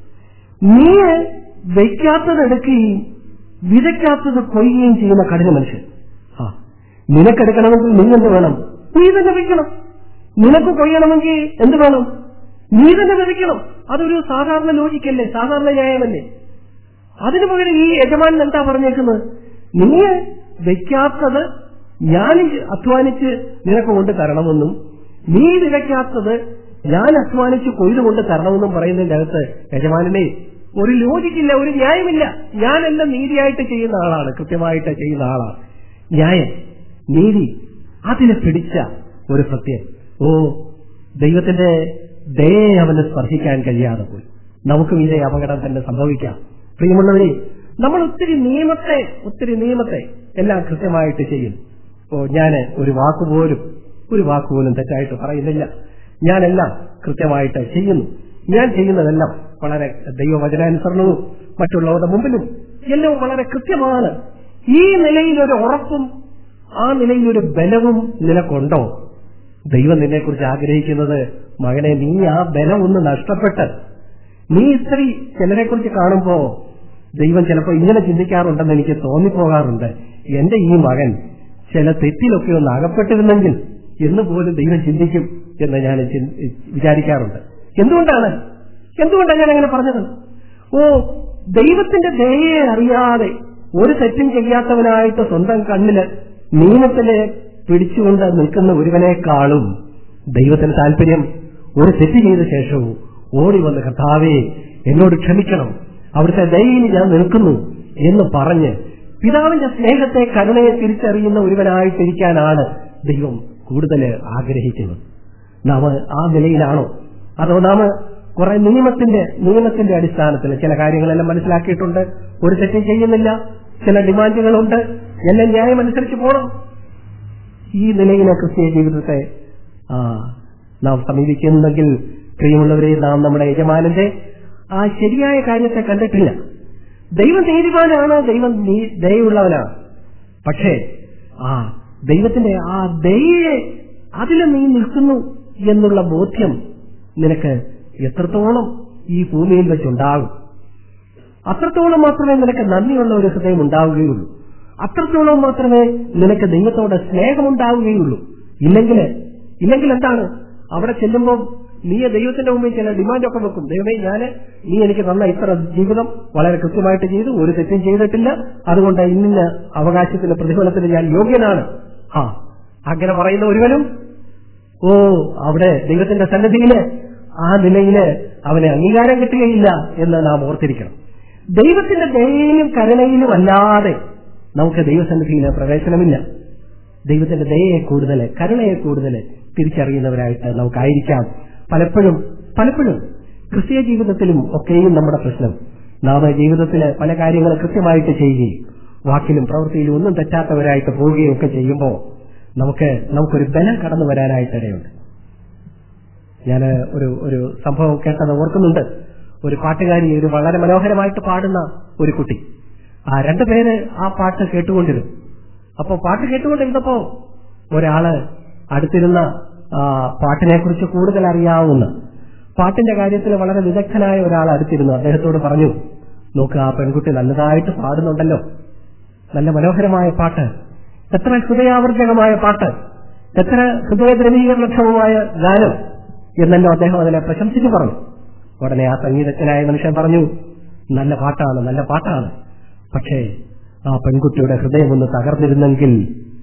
നീ വയ്ക്കാത്തത് എടുക്കുകയും വിതയ്ക്കാത്തത് കൊയ്യുകയും ചെയ്യുന്ന കഠിന മനുഷ്യൻ ആ നിനക്കെടുക്കണമെങ്കിൽ നീ എന്ത് വേണം നീ തന്നെ വയ്ക്കണം നിനക്ക് കൊയ്യണമെങ്കിൽ എന്ത് വേണം നീ തന്നെ വിതയ്ക്കണം അതൊരു സാധാരണ ലോജിക്കല്ലേ സാധാരണ ന്യായമല്ലേ അതിനു പകരം ഈ യജമാനൻ എന്താ പറഞ്ഞേക്കുന്നത് നീ വെക്കാത്തത് ഞാൻ അധ്വാനിച്ച് നിനക്ക് കൊണ്ട് തരണമെന്നും നീ വിതയ്ക്കാത്തത് ഞാൻ അധ്വാനിച്ച് കൊയ്തു കൊണ്ട് തരണമെന്നും പറയുന്നതിന്റെ അകത്ത് യജമാനനെ ഒരു ലോജിക്കില്ല ഒരു ന്യായമില്ല ഞാനെല്ലാം നീതിയായിട്ട് ചെയ്യുന്ന ആളാണ് കൃത്യമായിട്ട് ചെയ്യുന്ന ആളാണ് ന്യായം നീതി അതിനെ പിടിച്ച ഒരു സത്യം ഓ ദൈവത്തിന്റെ ദയയെ അവന് സ്പർശിക്കാൻ കഴിയാതെ പോയി നമുക്കും ഇതേ അപകടം തന്നെ സംഭവിക്കാം പ്രിയമുള്ളവരെ നമ്മൾ ഒത്തിരി നിയമത്തെ ഒത്തിരി നിയമത്തെ എല്ലാം കൃത്യമായിട്ട് ചെയ്യും ഓ ഞാൻ ഒരു വാക്കുപോലും ഒരു വാക്കുപോലും തെറ്റായിട്ട് പറയുന്നില്ല ഞാനെല്ലാം കൃത്യമായിട്ട് ചെയ്യുന്നു ഞാൻ ചെയ്യുന്നതെല്ലാം വളരെ ദൈവവചനാനുസരണവും മറ്റുള്ളവരുടെ മുമ്പിലും എല്ലാം വളരെ കൃത്യമാണ് ഈ നിലയിൽ ഒരു ഉറപ്പും ആ നിലയിൽ ഒരു ബലവും നിനക്കുണ്ടോ ദൈവം നിന്നെക്കുറിച്ച് ആഗ്രഹിക്കുന്നത് മകനെ നീ ആ ബലം ഒന്ന് നഷ്ടപ്പെട്ട് നീ ഇത്തിരി ചിലരെ കുറിച്ച് കാണുമ്പോ ദൈവം ചിലപ്പോൾ ഇങ്ങനെ ചിന്തിക്കാറുണ്ടെന്ന് എനിക്ക് തോന്നിപ്പോകാറുണ്ട് എന്റെ ഈ മകൻ ചില തെറ്റിലൊക്കെ ഒന്ന് അകപ്പെട്ടിരുന്നെങ്കിൽ എന്ന് പോലും ദൈവം ചിന്തിക്കും എന്ന് ഞാൻ ചിന്ത- വിചാരിക്കാറുണ്ട് എന്തുകൊണ്ടാണ് എന്തുകൊണ്ടാണ് ഞാൻ അങ്ങനെ പറഞ്ഞത് ഓ ദൈവത്തിന്റെ ദയയെ അറിയാതെ ഒരു തെറ്റും ചെയ്യാത്തവനായിട്ട് സ്വന്തം കണ്ണില് നിയമത്തിലെ പിടിച്ചുകൊണ്ട് നിൽക്കുന്ന ഒരുവനേക്കാളും ദൈവത്തിന് താല്പര്യം ഒരു തെറ്റ് ചെയ്ത ശേഷവും ഓടി വന്ന് കർത്താവേ എന്നോട് ക്ഷമിക്കണം അവിടുത്തെ ദയയിൽ ഞാൻ നിൽക്കുന്നു എന്ന് പറഞ്ഞ് പിതാവിന്റെ സ്നേഹത്തെ കരുണയെ തിരിച്ചറിയുന്ന ഒരുവനായിട്ടിരിക്കാനാണ് ദൈവം കൂടുതൽ ആഗ്രഹിക്കുന്നത് നാം ആ നിലയിലാണോ അതോ നാം കുറെ നിയമത്തിന്റെ നിയമത്തിന്റെ അടിസ്ഥാനത്തിൽ ചില കാര്യങ്ങളെല്ലാം മനസ്സിലാക്കിയിട്ടുണ്ട് ഒരു തെറ്റും ചെയ്യുന്നില്ല ചില ഡിമാൻഡുകളുണ്ട് എല്ലാം ന്യായം അനുസരിച്ച് പോകണം ഈ നിലയിലെ ക്രിസ്തീയ ജീവിതത്തെ ആ, നാം സമീപിക്കുന്നെങ്കിൽ പ്രിയമുള്ളവരെ നാം നമ്മുടെ യജമാനന്റെ ആ ശരിയായ കാര്യത്തെ കണ്ടിട്ടില്ല ദൈവം നീതിമാനാണ് ദൈവം നീ- ദയയുള്ളവനാണ് പക്ഷേ ആ ദൈവത്തിന്റെ ആ ദയയെ അതിൽ നീ നിൽക്കുന്നു എന്നുള്ള ബോധ്യം നിനക്ക് എത്രത്തോളം ഈ ഭൂമിയിൽ വെച്ചുണ്ടാകും അത്രത്തോളം മാത്രമേ നിനക്ക് നന്ദിയുള്ള ഒരു ഹൃദയം ഉണ്ടാവുകയുള്ളൂ അത്രത്തോളം മാത്രമേ നിനക്ക് ദൈവത്തോട് സ്നേഹമുണ്ടാവുകയുള്ളൂ ഇല്ലെങ്കിൽ ഇല്ലെങ്കിൽ എന്താണ് അവിടെ ചെല്ലുമ്പോൾ നീ ദൈവത്തിന്റെ മുമ്പിൽ ചില ഡിമാൻഡൊക്കെ വെക്കും ദൈവമേ ഞാൻ നീ എനിക്ക് തന്ന ഇത്ര ജീവിതം വളരെ കൃത്യമായിട്ട് ചെയ്തു ഒരു തെറ്റും ചെയ്തിട്ടില്ല അതുകൊണ്ട് ഇന്ന അവകാശത്തിന്റെ പ്രതിഫലത്തിന് ഞാൻ യോഗ്യനാണ് ആ അങ്ങനെ പറയുന്ന ഒരുവനും ഓ അവിടെ ദൈവത്തിന്റെ സന്നിധിയില് ആ നിലയില് അവന് അംഗീകാരം കിട്ടുകയില്ല എന്ന് നാം ഓർത്തിരിക്കണം ദൈവത്തിന്റെ ദയയിലും കരുണയിലും അല്ലാതെ നമുക്ക് ദൈവസന്നിധിയിൽ പ്രവേശനമില്ല ദൈവത്തിന്റെ ദയയെ കൂടുതൽ കരുണയെ കൂടുതൽ തിരിച്ചറിയുന്നവരായിട്ട് നമുക്കായിരിക്കാം പലപ്പോഴും പലപ്പോഴും ക്രിസ്തീയ ജീവിതത്തിലും ഒക്കെയും നമ്മുടെ പ്രശ്നം നാം ജീവിതത്തിലെ പല കാര്യങ്ങൾ കൃത്യമായിട്ട് ചെയ്യുകയും വാക്കിലും പ്രവൃത്തിയിലും ഒന്നും തെറ്റാത്തവരായിട്ട് പോവുകയും ഒക്കെ ചെയ്യുമ്പോൾ നമുക്ക് നമുക്കൊരു ബലം കടന്നു വരാനായിട്ടിടയുണ്ട് ഞാൻ ഒരു ഒരു സംഭവം കേട്ടത് ഓർക്കുന്നുണ്ട് ഒരു പാട്ടുകാരി ഒരു വളരെ മനോഹരമായിട്ട് പാടുന്ന ഒരു കുട്ടി ആ രണ്ടുപേര് ആ പാട്ട് കേട്ടുകൊണ്ടിരുന്നു അപ്പൊ പാട്ട് കേട്ടുകൊണ്ടിരുന്നപ്പോ ഒരാള് അടുത്തിരുന്ന ആ, പാട്ടിനെ കുറിച്ച് കൂടുതൽ അറിയാവുന്ന പാട്ടിന്റെ കാര്യത്തിൽ വളരെ വിദഗ്ധനായ ഒരാൾ അടുത്തിരുന്നു അദ്ദേഹത്തോട് പറഞ്ഞു നോക്ക് ആ പെൺകുട്ടി നല്ലതായിട്ട് പാടുന്നുണ്ടല്ലോ നല്ല മനോഹരമായ പാട്ട് എത്ര ഹൃദയാവർജകമായ പാട്ട് എത്ര ഹൃദയദ്രവീകരണക്ഷമമായ ഗാനം എന്നല്ലോ അദ്ദേഹം അതിനെ പ്രശംസിച്ചു പറഞ്ഞു ഉടനെ ആ സംഗീതജ്ഞനായ മനുഷ്യൻ പറഞ്ഞു നല്ല പാട്ടാണ് നല്ല പാട്ടാണ് പക്ഷേ ആ പെൺകുട്ടിയുടെ ഹൃദയം ഒന്ന് തകർന്നിരുന്നെങ്കിൽ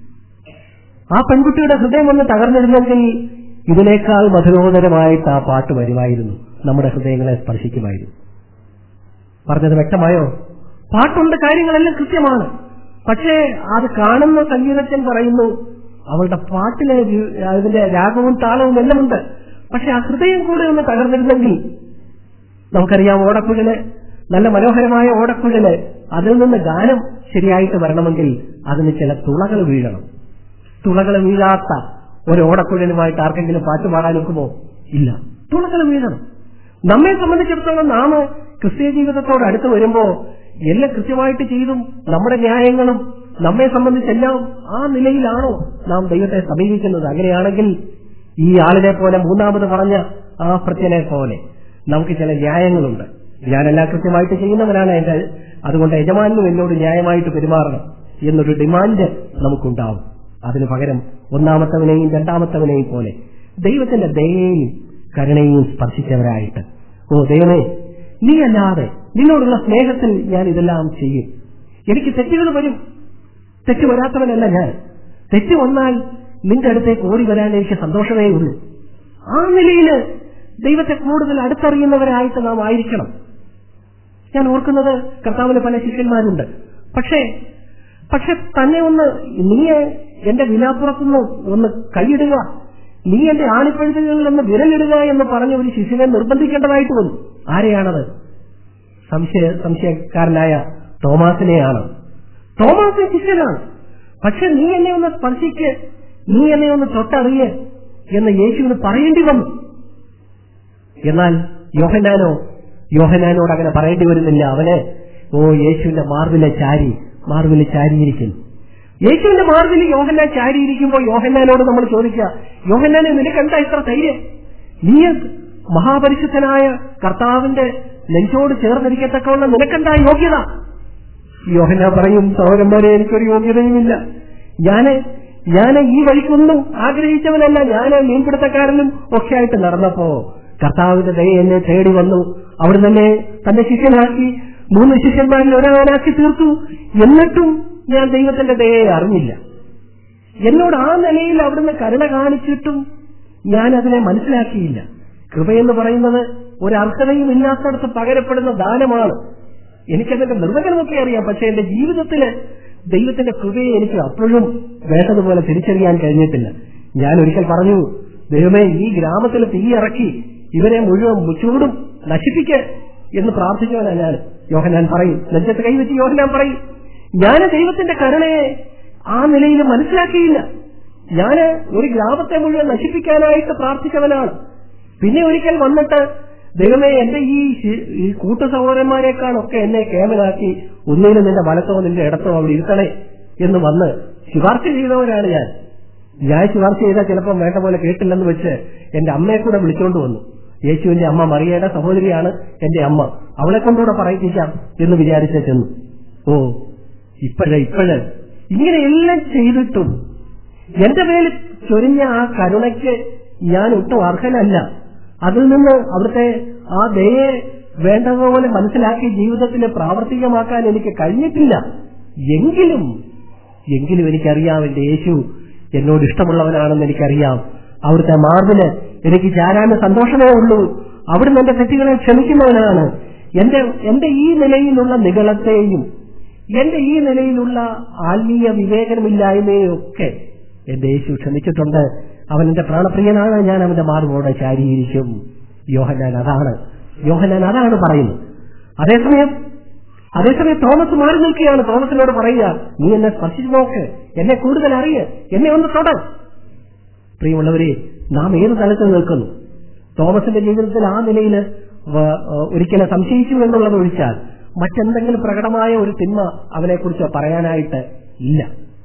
ആ പെൺകുട്ടിയുടെ ഹൃദയം ഒന്ന് തകർന്നിരുന്നെങ്കിൽ ഇതിനേക്കാൾ മധുരോധരമായിട്ട് ആ പാട്ട് വരുമായിരുന്നു നമ്മുടെ ഹൃദയങ്ങളെ സ്പർശിക്കുമായിരുന്നു പറഞ്ഞത് വ്യക്തമായോ പാട്ടുണ്ട് കാര്യങ്ങളെല്ലാം കൃത്യമാണ് പക്ഷേ അത് കാണുന്ന സംഗീതജ്ഞൻ പറയുന്നു അവളുടെ പാട്ടിലെ രു- അതിന്റെ രാഗവും താളവും എല്ലാമുണ്ട് പക്ഷെ ആ ഹൃദയം കൂടെ ഒന്ന് തകർന്നിരുന്നെങ്കിൽ നമുക്കറിയാം ഓടക്കുഴല് നല്ല മനോഹരമായ ഓടക്കുഴല് അതിൽ നിന്ന് ഗാനം ശരിയായിട്ട് വരണമെങ്കിൽ അതിന് ചില തുളകൾ വീഴണം തുളകൾ വീഴാത്ത ഒരു ഓടക്കുഴലുമായിട്ട് ആർക്കെങ്കിലും പാട്ട് പാടാൻ ഒക്കുമോ ഇല്ല തുളകൾ വീഴണം നമ്മെ സംബന്ധിച്ചിടത്തോളം നാം ക്രിസ്തീയ ജീവിതത്തോട് അടുത്ത് വരുമ്പോ എല്ലാം കൃത്യമായിട്ട് ചെയ്തും നമ്മുടെ ന്യായങ്ങളും നമ്മെ സംബന്ധിച്ചെല്ലാം ആ നിലയിലാണോ നാം ദൈവത്തെ സമീപിക്കുന്നത് അങ്ങനെയാണെങ്കിൽ ഈ ആളിനെ പോലെ മൂന്നാമത് പറഞ്ഞ ആ ഭൃത്യനെ പോലെ നമുക്ക് ചില ന്യായങ്ങളുണ്ട് ഞാനെല്ലാം കൃത്യമായിട്ട് ചെയ്യുന്നവനാണ് എന്റെ അതുകൊണ്ട് യജമാനും എന്നോട് ന്യായമായിട്ട് പെരുമാറണം എന്നൊരു ഡിമാൻഡ് നമുക്കുണ്ടാവും അതിനു പകരം ഒന്നാമത്തവനെയും രണ്ടാമത്തവനെയും പോലെ ദൈവത്തിന്റെ ദയയെയും കരുണയെയും സ്പർശിച്ചവരായിട്ട് ഓ ദൈവമേ നീ അല്ലാതെ നിന്നോടുള്ള സ്നേഹത്തിൽ ഞാൻ ഇതെല്ലാം ചെയ്യും എനിക്ക് തെറ്റുകൾ വരും തെറ്റ് വരാത്തവനല്ല ഞാൻ തെറ്റ് വന്നാൽ നിന്റെ അടുത്തേക്ക് ഓടി വരാൻ എനിക്ക് സന്തോഷമേ ഉള്ളൂ ആ നിലയിൽ ദൈവത്തെ കൂടുതൽ അടുത്തറിയുന്നവരായിട്ട് നാം ആയിരിക്കണം ഞാൻ ഓർക്കുന്നത് കർത്താവിന് പല ശിഷ്യന്മാരുണ്ട് പക്ഷേ പക്ഷെ തന്നെ ഒന്ന് നീ എന്റെ വിലാപ്പുറത്തുനിന്ന് ഒന്ന് കൈയിടുക നീ എന്റെ ആണിപ്പഴുതുകളിൽ ഒന്ന് വിരലിടുക എന്ന് പറഞ്ഞ ഒരു ശിഷ്യനെ നിർബന്ധിക്കേണ്ടതായിട്ട് വന്നു ആരെയാണത് സംശയ സംശയക്കാരനായ തോമാസിനെയാണ് തോമാസ് ശിഷ്യനാണ് പക്ഷെ നീ എന്നെ ഒന്ന് സ്പർശിക്ക് നീ എന്നെ ഒന്ന് തൊട്ടറിയ എന്ന് യേശുവിന് പറയേണ്ടി വന്നു എന്നാൽ യോഹനാനോ യോഹനാനോട് അങ്ങനെ പറയേണ്ടി വരുന്നില്ല അവന് ഓ യേശുവിന്റെ മാർവിലെ ചാരി മാർവിലെ ചാരിയിരിക്കുന്നു യേശുവിന്റെ മാർവിൽ യോഹന്നാൻ ചാരിയിരിക്കുമ്പോൾ യോഹന്നാനോട് നമ്മൾ ചോദിക്കുക യോഹന്നാനെ നിനക്കെന്താ ഇത്ര ധൈര്യം നീ മഹാപരിശുദ്ധനായ കർത്താവിന്റെ നെഞ്ചോട് ചേർന്നിരിക്കത്തക്കവണ്ണം നിനക്കെന്താ യോഗ്യത യോഹന പറയും സഹോദരന്മാരെ എനിക്കൊരു യോഗ്യതയുമില്ല ഞാന് ഞാൻ ഈ വഴിക്കൊന്നും ആഗ്രഹിച്ചവനല്ല ഞാൻ മീൻപിടുത്തക്കാരനും ഒക്കെ ആയിട്ട് നടന്നപ്പോ കർത്താവിന്റെ ദയ എന്നെ തേടി വന്നു അവിടെ തന്നെ തന്റെ ശിഷ്യനാക്കി മൂന്ന് ശിഷ്യന്മാരിൽ ഒരാളാക്കി തീർത്തു എന്നിട്ടും ഞാൻ ദൈവത്തിന്റെ ദയയെ അറിഞ്ഞില്ല എന്നോട് ആ നിലയിൽ അവിടുന്ന് കരുണ കാണിച്ചിട്ടും ഞാൻ അതിനെ മനസ്സിലാക്കിയില്ല കൃപയെന്ന് പറയുന്നത് ഒരു അർഹതയും ഇല്ലാത്തടത്ത് പകരപ്പെടുന്ന ദാനമാണ് എനിക്കതിന്റെ നിർവചനമൊക്കെ അറിയാം പക്ഷെ എന്റെ ജീവിതത്തില് ദൈവത്തിന്റെ കൃപയെ എനിക്ക് അപ്പോഴും വേണ്ടതുപോലെ തിരിച്ചറിയാൻ കഴിഞ്ഞിട്ടില്ല ഞാൻ ഒരിക്കൽ പറഞ്ഞു ദൈവമേ ഈ ഗ്രാമത്തിൽ തീ ഇറക്കി ഇവരെ മുഴുവൻ മുച്ചൂടും നശിപ്പിക്ക എന്ന് പ്രാർത്ഥിച്ചവനാ ഞാൻ യോഹനാൻ പറയും നെഞ്ചത്ത് കൈവച്ച് യോഹനാൻ പറയും ഞാൻ ദൈവത്തിന്റെ കരുണയെ ആ നിലയിൽ മനസ്സിലാക്കിയില്ല ഞാന് ഒരു ഗ്രാമത്തെ മുഴുവൻ നശിപ്പിക്കാനായിട്ട് പ്രാർത്ഥിച്ചവനാണ് പിന്നെ ഒരിക്കൽ വന്നിട്ട് ദൈവമേ എന്റെ ഈ ശി- ഈ കൂട്ടു സഹോദരന്മാരെക്കാളൊക്കെ എന്നെ കേമനാക്കി ഒന്നിനും നിന്റെ വലത്തോ നിന്റെ ഇടത്തോ അവിടെ ഇരുത്തണേ എന്ന് വന്ന് ശുപാർശ ചെയ്തവനാണ് ഞാൻ ഞാൻ ശുപാർശ ചെയ്താൽ ചിലപ്പോൾ വേണ്ട പോലെ കേട്ടില്ലെന്ന് വെച്ച് എന്റെ അമ്മയെ കൂടെ വിളിച്ചോണ്ട് വന്നു യേശുവിന്റെ അമ്മ മറിയയുടെ സഹോദരിയാണ് എന്റെ അമ്മ അവളെ കൊണ്ടുകൂടെ പറയിപ്പിക്കാം എന്ന് വിചാരിച്ച ചെന്നു ഓ ഇപ്പോഴേ ഇപ്പോഴ് ഇങ്ങനെയെല്ലാം ചെയ്തിട്ടും എന്റെ മേൽ ചൊരിഞ്ഞ ആ കരുണയ്ക്ക് ഞാൻ ഒട്ടും അർഹനല്ല അതിൽ നിന്ന് അവിടുത്തെ ആ ദയെ വേണ്ടതുപോലെ മനസ്സിലാക്കി ജീവിതത്തിൽ പ്രാവർത്തികമാക്കാൻ എനിക്ക് കഴിഞ്ഞിട്ടില്ല എങ്കിലും എങ്കിലും എനിക്കറിയാം എന്റെ യേശു എന്നോട് ഇഷ്ടമുള്ളവനാണെന്ന് എനിക്കറിയാം അവിടുത്തെ മാർബിന് എനിക്ക് ചാരാന് സന്തോഷമേ ഉള്ളൂ അവിടുന്ന് എന്റെ തെറ്റുകളെ ക്ഷമിക്കുന്നവനാണ് എന്റെ എന്റെ ഈ നിലയിലുള്ള നികളത്തെയും എന്റെ ഈ നിലയിലുള്ള ആത്മീയ വിവേകനമില്ലായ്മയും ഒക്കെ എന്റെ യേശു ക്ഷമിച്ചിട്ടുണ്ട് അവൻ എന്റെ പ്രാണപ്രിയനാണ് ഞാൻ അവന്റെ മാർബോടെ ശാരീരിക്കും യോഹനാൻ അതാണ് യോഹനാൻ അതാണ് പറയുന്നത് അതേസമയം അതേസമയം തോമസ് മാറി നിൽക്കുകയാണ് തോമസിനോട് പറയുക നീ എന്നെ സ്പർശിച്ചു നോക്ക് എന്നെ കൂടുതൽ അറിയ എന്നെ ഒന്ന് തൊട പ്രിയമുള്ളവരെ നാം ഏത് തലത്തിൽ നിൽക്കുന്നു തോമസിന്റെ ജീവിതത്തിൽ ആ നിലയിൽ ഒരിക്കലും സംശയിച്ചു എന്നുള്ളത് ഒഴിച്ചാൽ മറ്റെന്തെങ്കിലും പ്രകടമായ ഒരു തിന്മ അവനെക്കുറിച്ച് പറയാനായിട്ട് ഇല്ല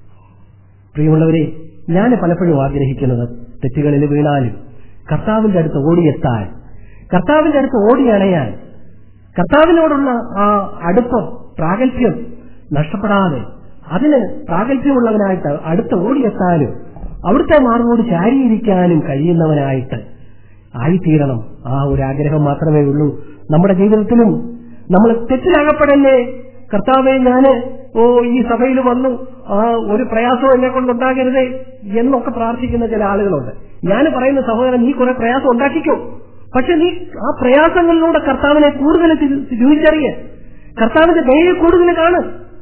പ്രിയമുള്ളവരെ ഞാൻ പലപ്പോഴും ആഗ്രഹിക്കുന്നത് തെറ്റുകളിൽ വീണാലും കർത്താവിന്റെ അടുത്ത് ഓടിയെത്താൻ കർത്താവിന്റെ അടുത്ത് ഓടിയണയാൻ കർത്താവിനോടുള്ള ആ അടുപ്പം പ്രാഗൽഭ്യം നഷ്ടപ്പെടാതെ അതിന് പ്രാഗൽഭ്യമുള്ളവനായിട്ട് അടുത്ത് ഓടിയെത്താനും അവിടുത്തെ മാർഗോട് ചാരിയിരിക്കാനും കഴിയുന്നവനായിട്ട് ആയിത്തീരണം ആ ഒരു ആഗ്രഹം മാത്രമേ ഉള്ളൂ നമ്മുടെ ജീവിതത്തിലും നമ്മൾ തെറ്റിലാകപ്പെടല്ലേ കർത്താവെ ഞാന് ഓ ഈ സഭയിൽ വന്നു ആ ഒരു പ്രയാസവും എന്നെ കൊണ്ടുണ്ടാകരുതേ എന്നൊക്കെ പ്രാർത്ഥിക്കുന്ന ചില ആളുകളുണ്ട് ഞാൻ പറയുന്ന സഹോദരൻ നീ കുറെ പ്രയാസം ഉണ്ടാക്കിക്കോ പക്ഷെ നീ ആ പ്രയാസങ്ങളിലൂടെ കർത്താവിനെ കൂടുതൽ രുചിച്ചറിയ കർത്താവിന്റെ ദയെ കൂടുതൽ കാണ്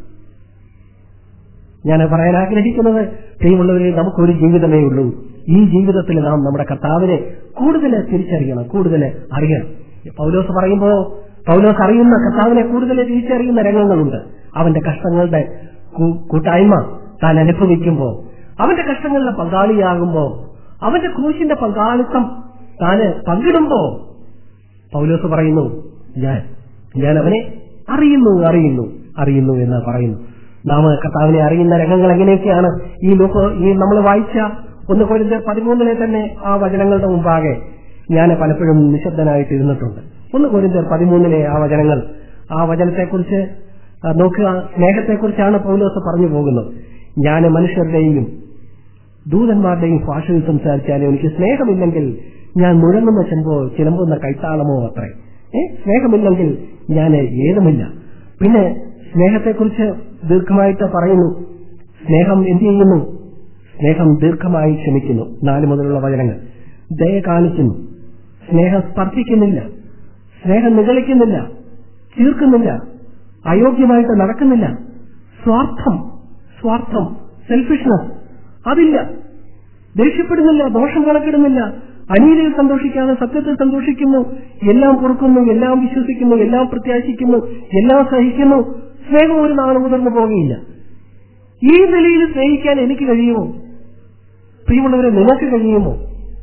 ഞാൻ പറയാൻ ആഗ്രഹിക്കുന്നത് പ്രിയമുള്ളവരെ നമുക്കൊരു ജീവിതമേ ഉള്ളൂ ഈ ജീവിതത്തിൽ നാം നമ്മുടെ കർത്താവിനെ കൂടുതൽ തിരിച്ചറിയണം കൂടുതൽ അറിയണം പൗലോസ് പറയുമ്പോ പൗലോസ് അറിയുന്ന കർത്താവിനെ കൂടുതൽ തിരിച്ചറിയുന്ന രംഗങ്ങളുണ്ട് അവന്റെ കഷ്ടങ്ങളുടെ കൂ- കൂട്ടായ്മ താൻ അനുഭവിക്കുമ്പോ അവന്റെ കഷ്ടങ്ങളുടെ പങ്കാളിയാകുമ്പോ അവന്റെ ക്രൂശിന്റെ പങ്കാളിത്തം താന് പങ്കിടുമ്പോ പൗലോസ് പറയുന്നു ഞാൻ ഞാൻ അവനെ അറിയുന്നു അറിയുന്നു അറിയുന്നു എന്ന് പറയുന്നു നാം കർത്താവിനെ അറിയുന്ന രംഗങ്ങൾ എങ്ങനെയൊക്കെയാണ് ഈ ലോക ഈ നമ്മൾ വായിച്ച ഒന്ന് കൊരിന്ത് പതിമൂന്നിലെ തന്നെ ആ വചനങ്ങളുടെ മുമ്പാകെ ഞാൻ പലപ്പോഴും നിശബ്ദനായിട്ട് ഇരുന്നിട്ടുണ്ട് ഒന്ന് കൊരിന്തർ പതിമൂന്നിലെ ആ വചനങ്ങൾ ആ വചനത്തെക്കുറിച്ച് ആ, നോക്കുക സ്നേഹത്തെക്കുറിച്ചാണ് പൗലോസ് പറഞ്ഞു പോകുന്നത് ഞാൻ മനുഷ്യരുടെയും ദൂതന്മാരുടെയും ഭാഷയിൽ സംസാരിച്ചാലും എനിക്ക് സ്നേഹമില്ലെങ്കിൽ ഞാൻ മുഴങ്ങുന്ന ചെമ്പോ ചിലമ്പുന്ന കൈത്താളമോ അത്രേ ഏ സ്നേഹമില്ലെങ്കിൽ ഞാൻ ഏതുമില്ല പിന്നെ സ്നേഹത്തെക്കുറിച്ച് ദീർഘമായിട്ട് പറയുന്നു സ്നേഹം എന്ത് ചെയ്യുന്നു സ്നേഹം ദീർഘമായി ക്ഷമിക്കുന്നു നാല് മുതലുള്ള വചനങ്ങൾ ദയ കാണിക്കുന്നു സ്നേഹം സ്പർശിക്കുന്നില്ല സ്നേഹം നിഗളിക്കുന്നില്ല ചീർക്കുന്നില്ല അയോഗ്യമായിട്ട് നടക്കുന്നില്ല സ്വാർത്ഥം സ്വാർത്ഥം സെൽഫിഷ്നസ് അതില്ല ദേഷ്യപ്പെടുന്നില്ല ദോഷം കണക്കിടുന്നില്ല അനീതിയിൽ സന്തോഷിക്കാതെ സത്യത്തിൽ സന്തോഷിക്കുന്നു എല്ലാം പൊറുക്കുന്നു എല്ലാം വിശ്വസിക്കുന്നു എല്ലാം പ്രത്യാശിക്കുന്നു എല്ലാം സഹിക്കുന്നു സ്നേഹം ഒരു നാൾ മുതിർന്നു പോകുകയില്ല ഈ നിലയിൽ സ്നേഹിക്കാൻ എനിക്ക് കഴിയുമോ പ്രിയമുള്ളവരെ നിനക്ക് കഴിയുമോ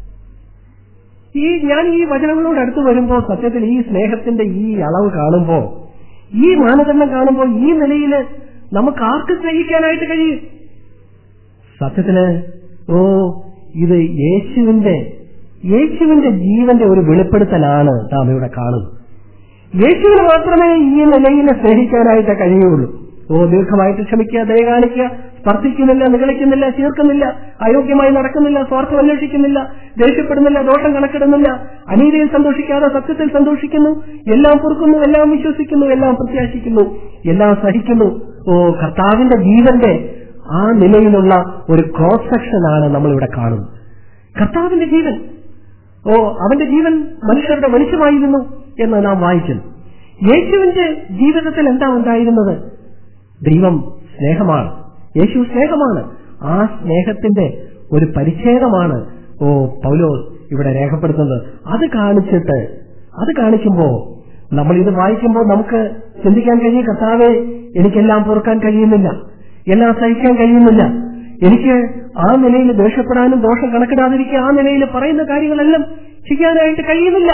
ഈ ഞാൻ ഈ വചനങ്ങളോട് അടുത്ത് വരുമ്പോൾ സത്യത്തിൽ ഈ സ്നേഹത്തിന്റെ ഈ അളവ് കാണുമ്പോൾ ഈ മാനദണ്ഡം കാണുമ്പോൾ ഈ നിലയിൽ നമുക്ക് ആർക്ക് സ്നേഹിക്കാനായിട്ട് കഴിയും സത്യത്തില് ഓ ഇത് യേശുവിന്റെ യേശുവിന്റെ ജീവന്റെ ഒരു വെളിപ്പെടുത്തലാണ് നാം ഇവിടെ കാണുന്നത് യേശുവിന് മാത്രമേ ഈ നിലയിൽ സ്നേഹിക്കാനായിട്ട് കഴിയുള്ളൂ ഓ ദീർഘമായിട്ട് ക്ഷമിക്കുക ദയ കാണിക്കുക സ്പർശിക്കുന്നില്ല നിഗളിക്കുന്നില്ല ചീർക്കുന്നില്ല അയോഗ്യമായി നടക്കുന്നില്ല സ്വാർത്ഥം അന്വേഷിക്കുന്നില്ല ദേഷ്യപ്പെടുന്നില്ല ദോഷം കണക്കിടുന്നില്ല അനീതിയിൽ സന്തോഷിക്കാതെ സത്യത്തിൽ സന്തോഷിക്കുന്നു എല്ലാം പൊറുക്കുന്നു എല്ലാം വിശ്വസിക്കുന്നു എല്ലാം പ്രത്യാശിക്കുന്നു എല്ലാം സഹിക്കുന്നു ഓ കർത്താവിന്റെ ജീവന്റെ ആ നിലയിലുള്ള ഒരു ക്രോസ് സെക്ഷനാണ് നമ്മളിവിടെ കാണുന്നത് കർത്താവിന്റെ ജീവൻ ഓ അവന്റെ ജീവൻ മനുഷ്യരുടെ വെളിച്ചമായിരുന്നു എന്ന് നാം വായിക്കുന്നു യേശുവിന്റെ ജീവിതത്തിൽ എന്താ ഉണ്ടായിരുന്നത് ദൈവം സ്നേഹമാണ് യേശു സ്നേഹമാണ് ആ സ്നേഹത്തിന്റെ ഒരു പരിച്ഛേദമാണ് ഓ പൗലോസ് ഇവിടെ രേഖപ്പെടുത്തുന്നത് അത് കാണിച്ചിട്ട് അത് കാണിക്കുമ്പോ നമ്മൾ ഇത് വായിക്കുമ്പോൾ നമുക്ക് ചിന്തിക്കാൻ കഴിയും കർത്താവെ എനിക്കെല്ലാം പൊറുക്കാൻ കഴിയുന്നില്ല എല്ലാം സഹിക്കാൻ കഴിയുന്നില്ല എനിക്ക് ആ നിലയിൽ ദേഷ്യപ്പെടാനും ദോഷം കണക്കിടാതിരിക്കുക ആ നിലയിൽ പറയുന്ന കാര്യങ്ങളെല്ലാം ചെയ്യാനായിട്ട് കഴിയുന്നില്ല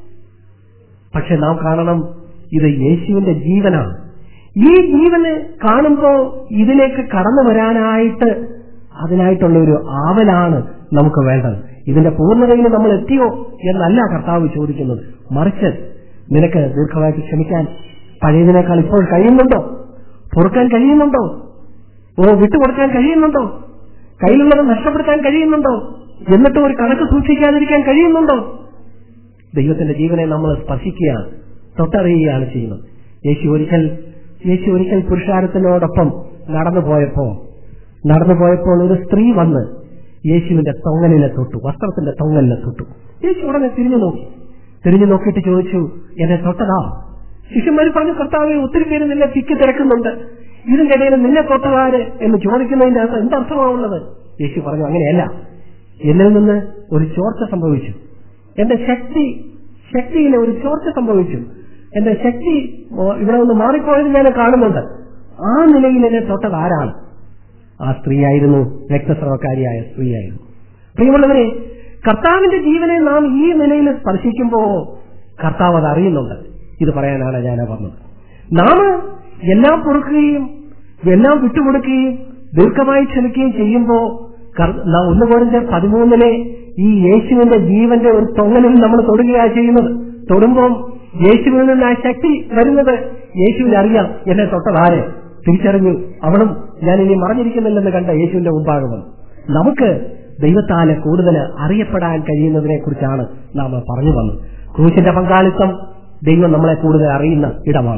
പക്ഷെ നാം കാണണം ഇത് യേശുവിന്റെ ജീവനാണ് ഈ ജീവന് കാണുമ്പോ ഇതിലേക്ക് കടന്നു വരാനായിട്ട് അതിനായിട്ടുള്ള ഒരു ആവലാണ് നമുക്ക് വേണ്ടത് ഇതിന്റെ പൂർണ്ണതയിൽ നമ്മൾ എത്തിയോ എന്നല്ല കർത്താവ് ചോദിക്കുന്നത് മറിച്ച് നിനക്ക് ദീർഘമായിട്ട് ക്ഷമിക്കാൻ പഴയതിനേക്കാൾ ഇപ്പോൾ കഴിയുന്നുണ്ടോ പൊറുക്കാൻ കഴിയുന്നുണ്ടോ ഓ വിട്ടുകൊടുക്കാൻ കഴിയുന്നുണ്ടോ കയ്യിലുള്ളത് നഷ്ടപ്പെടുത്താൻ കഴിയുന്നുണ്ടോ എന്നിട്ട് ഒരു കണക്ക് സൂക്ഷിക്കാതിരിക്കാൻ കഴിയുന്നുണ്ടോ ദൈവത്തിന്റെ ജീവനെ നമ്മൾ സ്പർശിക്കുകയാണ് തൊട്ടറിയുകയാണ് ചെയ്യുന്നത് യേശു ഒരിക്കൽ യേശു ഒരിക്കൽ പുരുഷാരത്തിനോടൊപ്പം നടന്നു പോയപ്പോ നടന്നു പോയപ്പോൾ ഒരു സ്ത്രീ വന്ന് യേശുവിന്റെ തൊങ്ങലിനെ തൊട്ടു വസ്ത്രത്തിന്റെ തൊങ്ങലിനെ തൊട്ടു യേശു ഉടനെ തിരിഞ്ഞു നോക്കി തിരിഞ്ഞു നോക്കിയിട്ട് ചോദിച്ചു എന്നെ തൊട്ടതാ ശിഷ്യന്മാർ പറഞ്ഞു കർത്താവെ ഒത്തിരി പേര് നിന്നെ തിക്കി തിരക്കുന്നുണ്ട് ഇതിന്റെ ഇടയിൽ നിന്നെ തൊട്ടതാര് എന്ന് ചോദിക്കുന്നതിന്റെ അകത്ത് എന്തർത്ഥമാവുള്ളത് യേശു പറഞ്ഞു അങ്ങനെയല്ല എന്നിൽ നിന്ന് ഒരു ചോർച്ച സംഭവിച്ചു എന്റെ ശക്തി ശക്തിയിലെ ഒരു ചോർച്ച സംഭവിച്ചു എന്റെ ശക്തി ഓ, ഇവിടെ നിന്ന് മാറിപ്പോയത് ഞാൻ കാണുന്നുണ്ട് ആ നിലയിൽ എന്നെ തൊട്ടത് ആരാണ് ആ സ്ത്രീയായിരുന്നു രക്തസ്രവക്കാരിയായ സ്ത്രീയായിരുന്നു പ്രിയമുള്ളവരെ കർത്താവിന്റെ ജീവനെ നാം ഈ നിലയിൽ സ്പർശിക്കുമ്പോ കർത്താവ് അത് അറിയുന്നുണ്ട് ഇത് പറയാനാണ് ഞാൻ പറഞ്ഞത് നാം എല്ലാം പൊറുക്കുകയും എല്ലാം വിട്ടുകൊടുക്കുകയും ദീർഘമായി ക്ഷമിക്കുകയും ചെയ്യുമ്പോ കർ- നാം ഒന്ന് കുറഞ്ഞ പതിമൂന്നിലെ ഈ യേശുവിന്റെ ജീവന്റെ ഒരു തൊങ്ങലിൽ നമ്മൾ തൊടുകയാണ് ചെയ്യുന്നത് തൊടുമ്പോൾ യേശുവിൽ നിന്ന് ആ ശക്തി വരുന്നത് യേശുവിന് അറിയാം എന്നെ തൊട്ടതാരെ തിരിച്ചറിഞ്ഞു അവളും ഞാൻ ഇനി മറഞ്ഞിരിക്കുന്നില്ലെന്ന് കണ്ട യേശുവിന്റെ മുമ്പാകെ വന്നു നമുക്ക് ദൈവത്താല് കൂടുതൽ അറിയപ്പെടാൻ കഴിയുന്നതിനെ കുറിച്ചാണ് നാം പറഞ്ഞു വന്നത് ക്രൂശിന്റെ പങ്കാളിത്തം ദൈവം നമ്മളെ കൂടുതൽ അറിയുന്ന ഇടമാണ്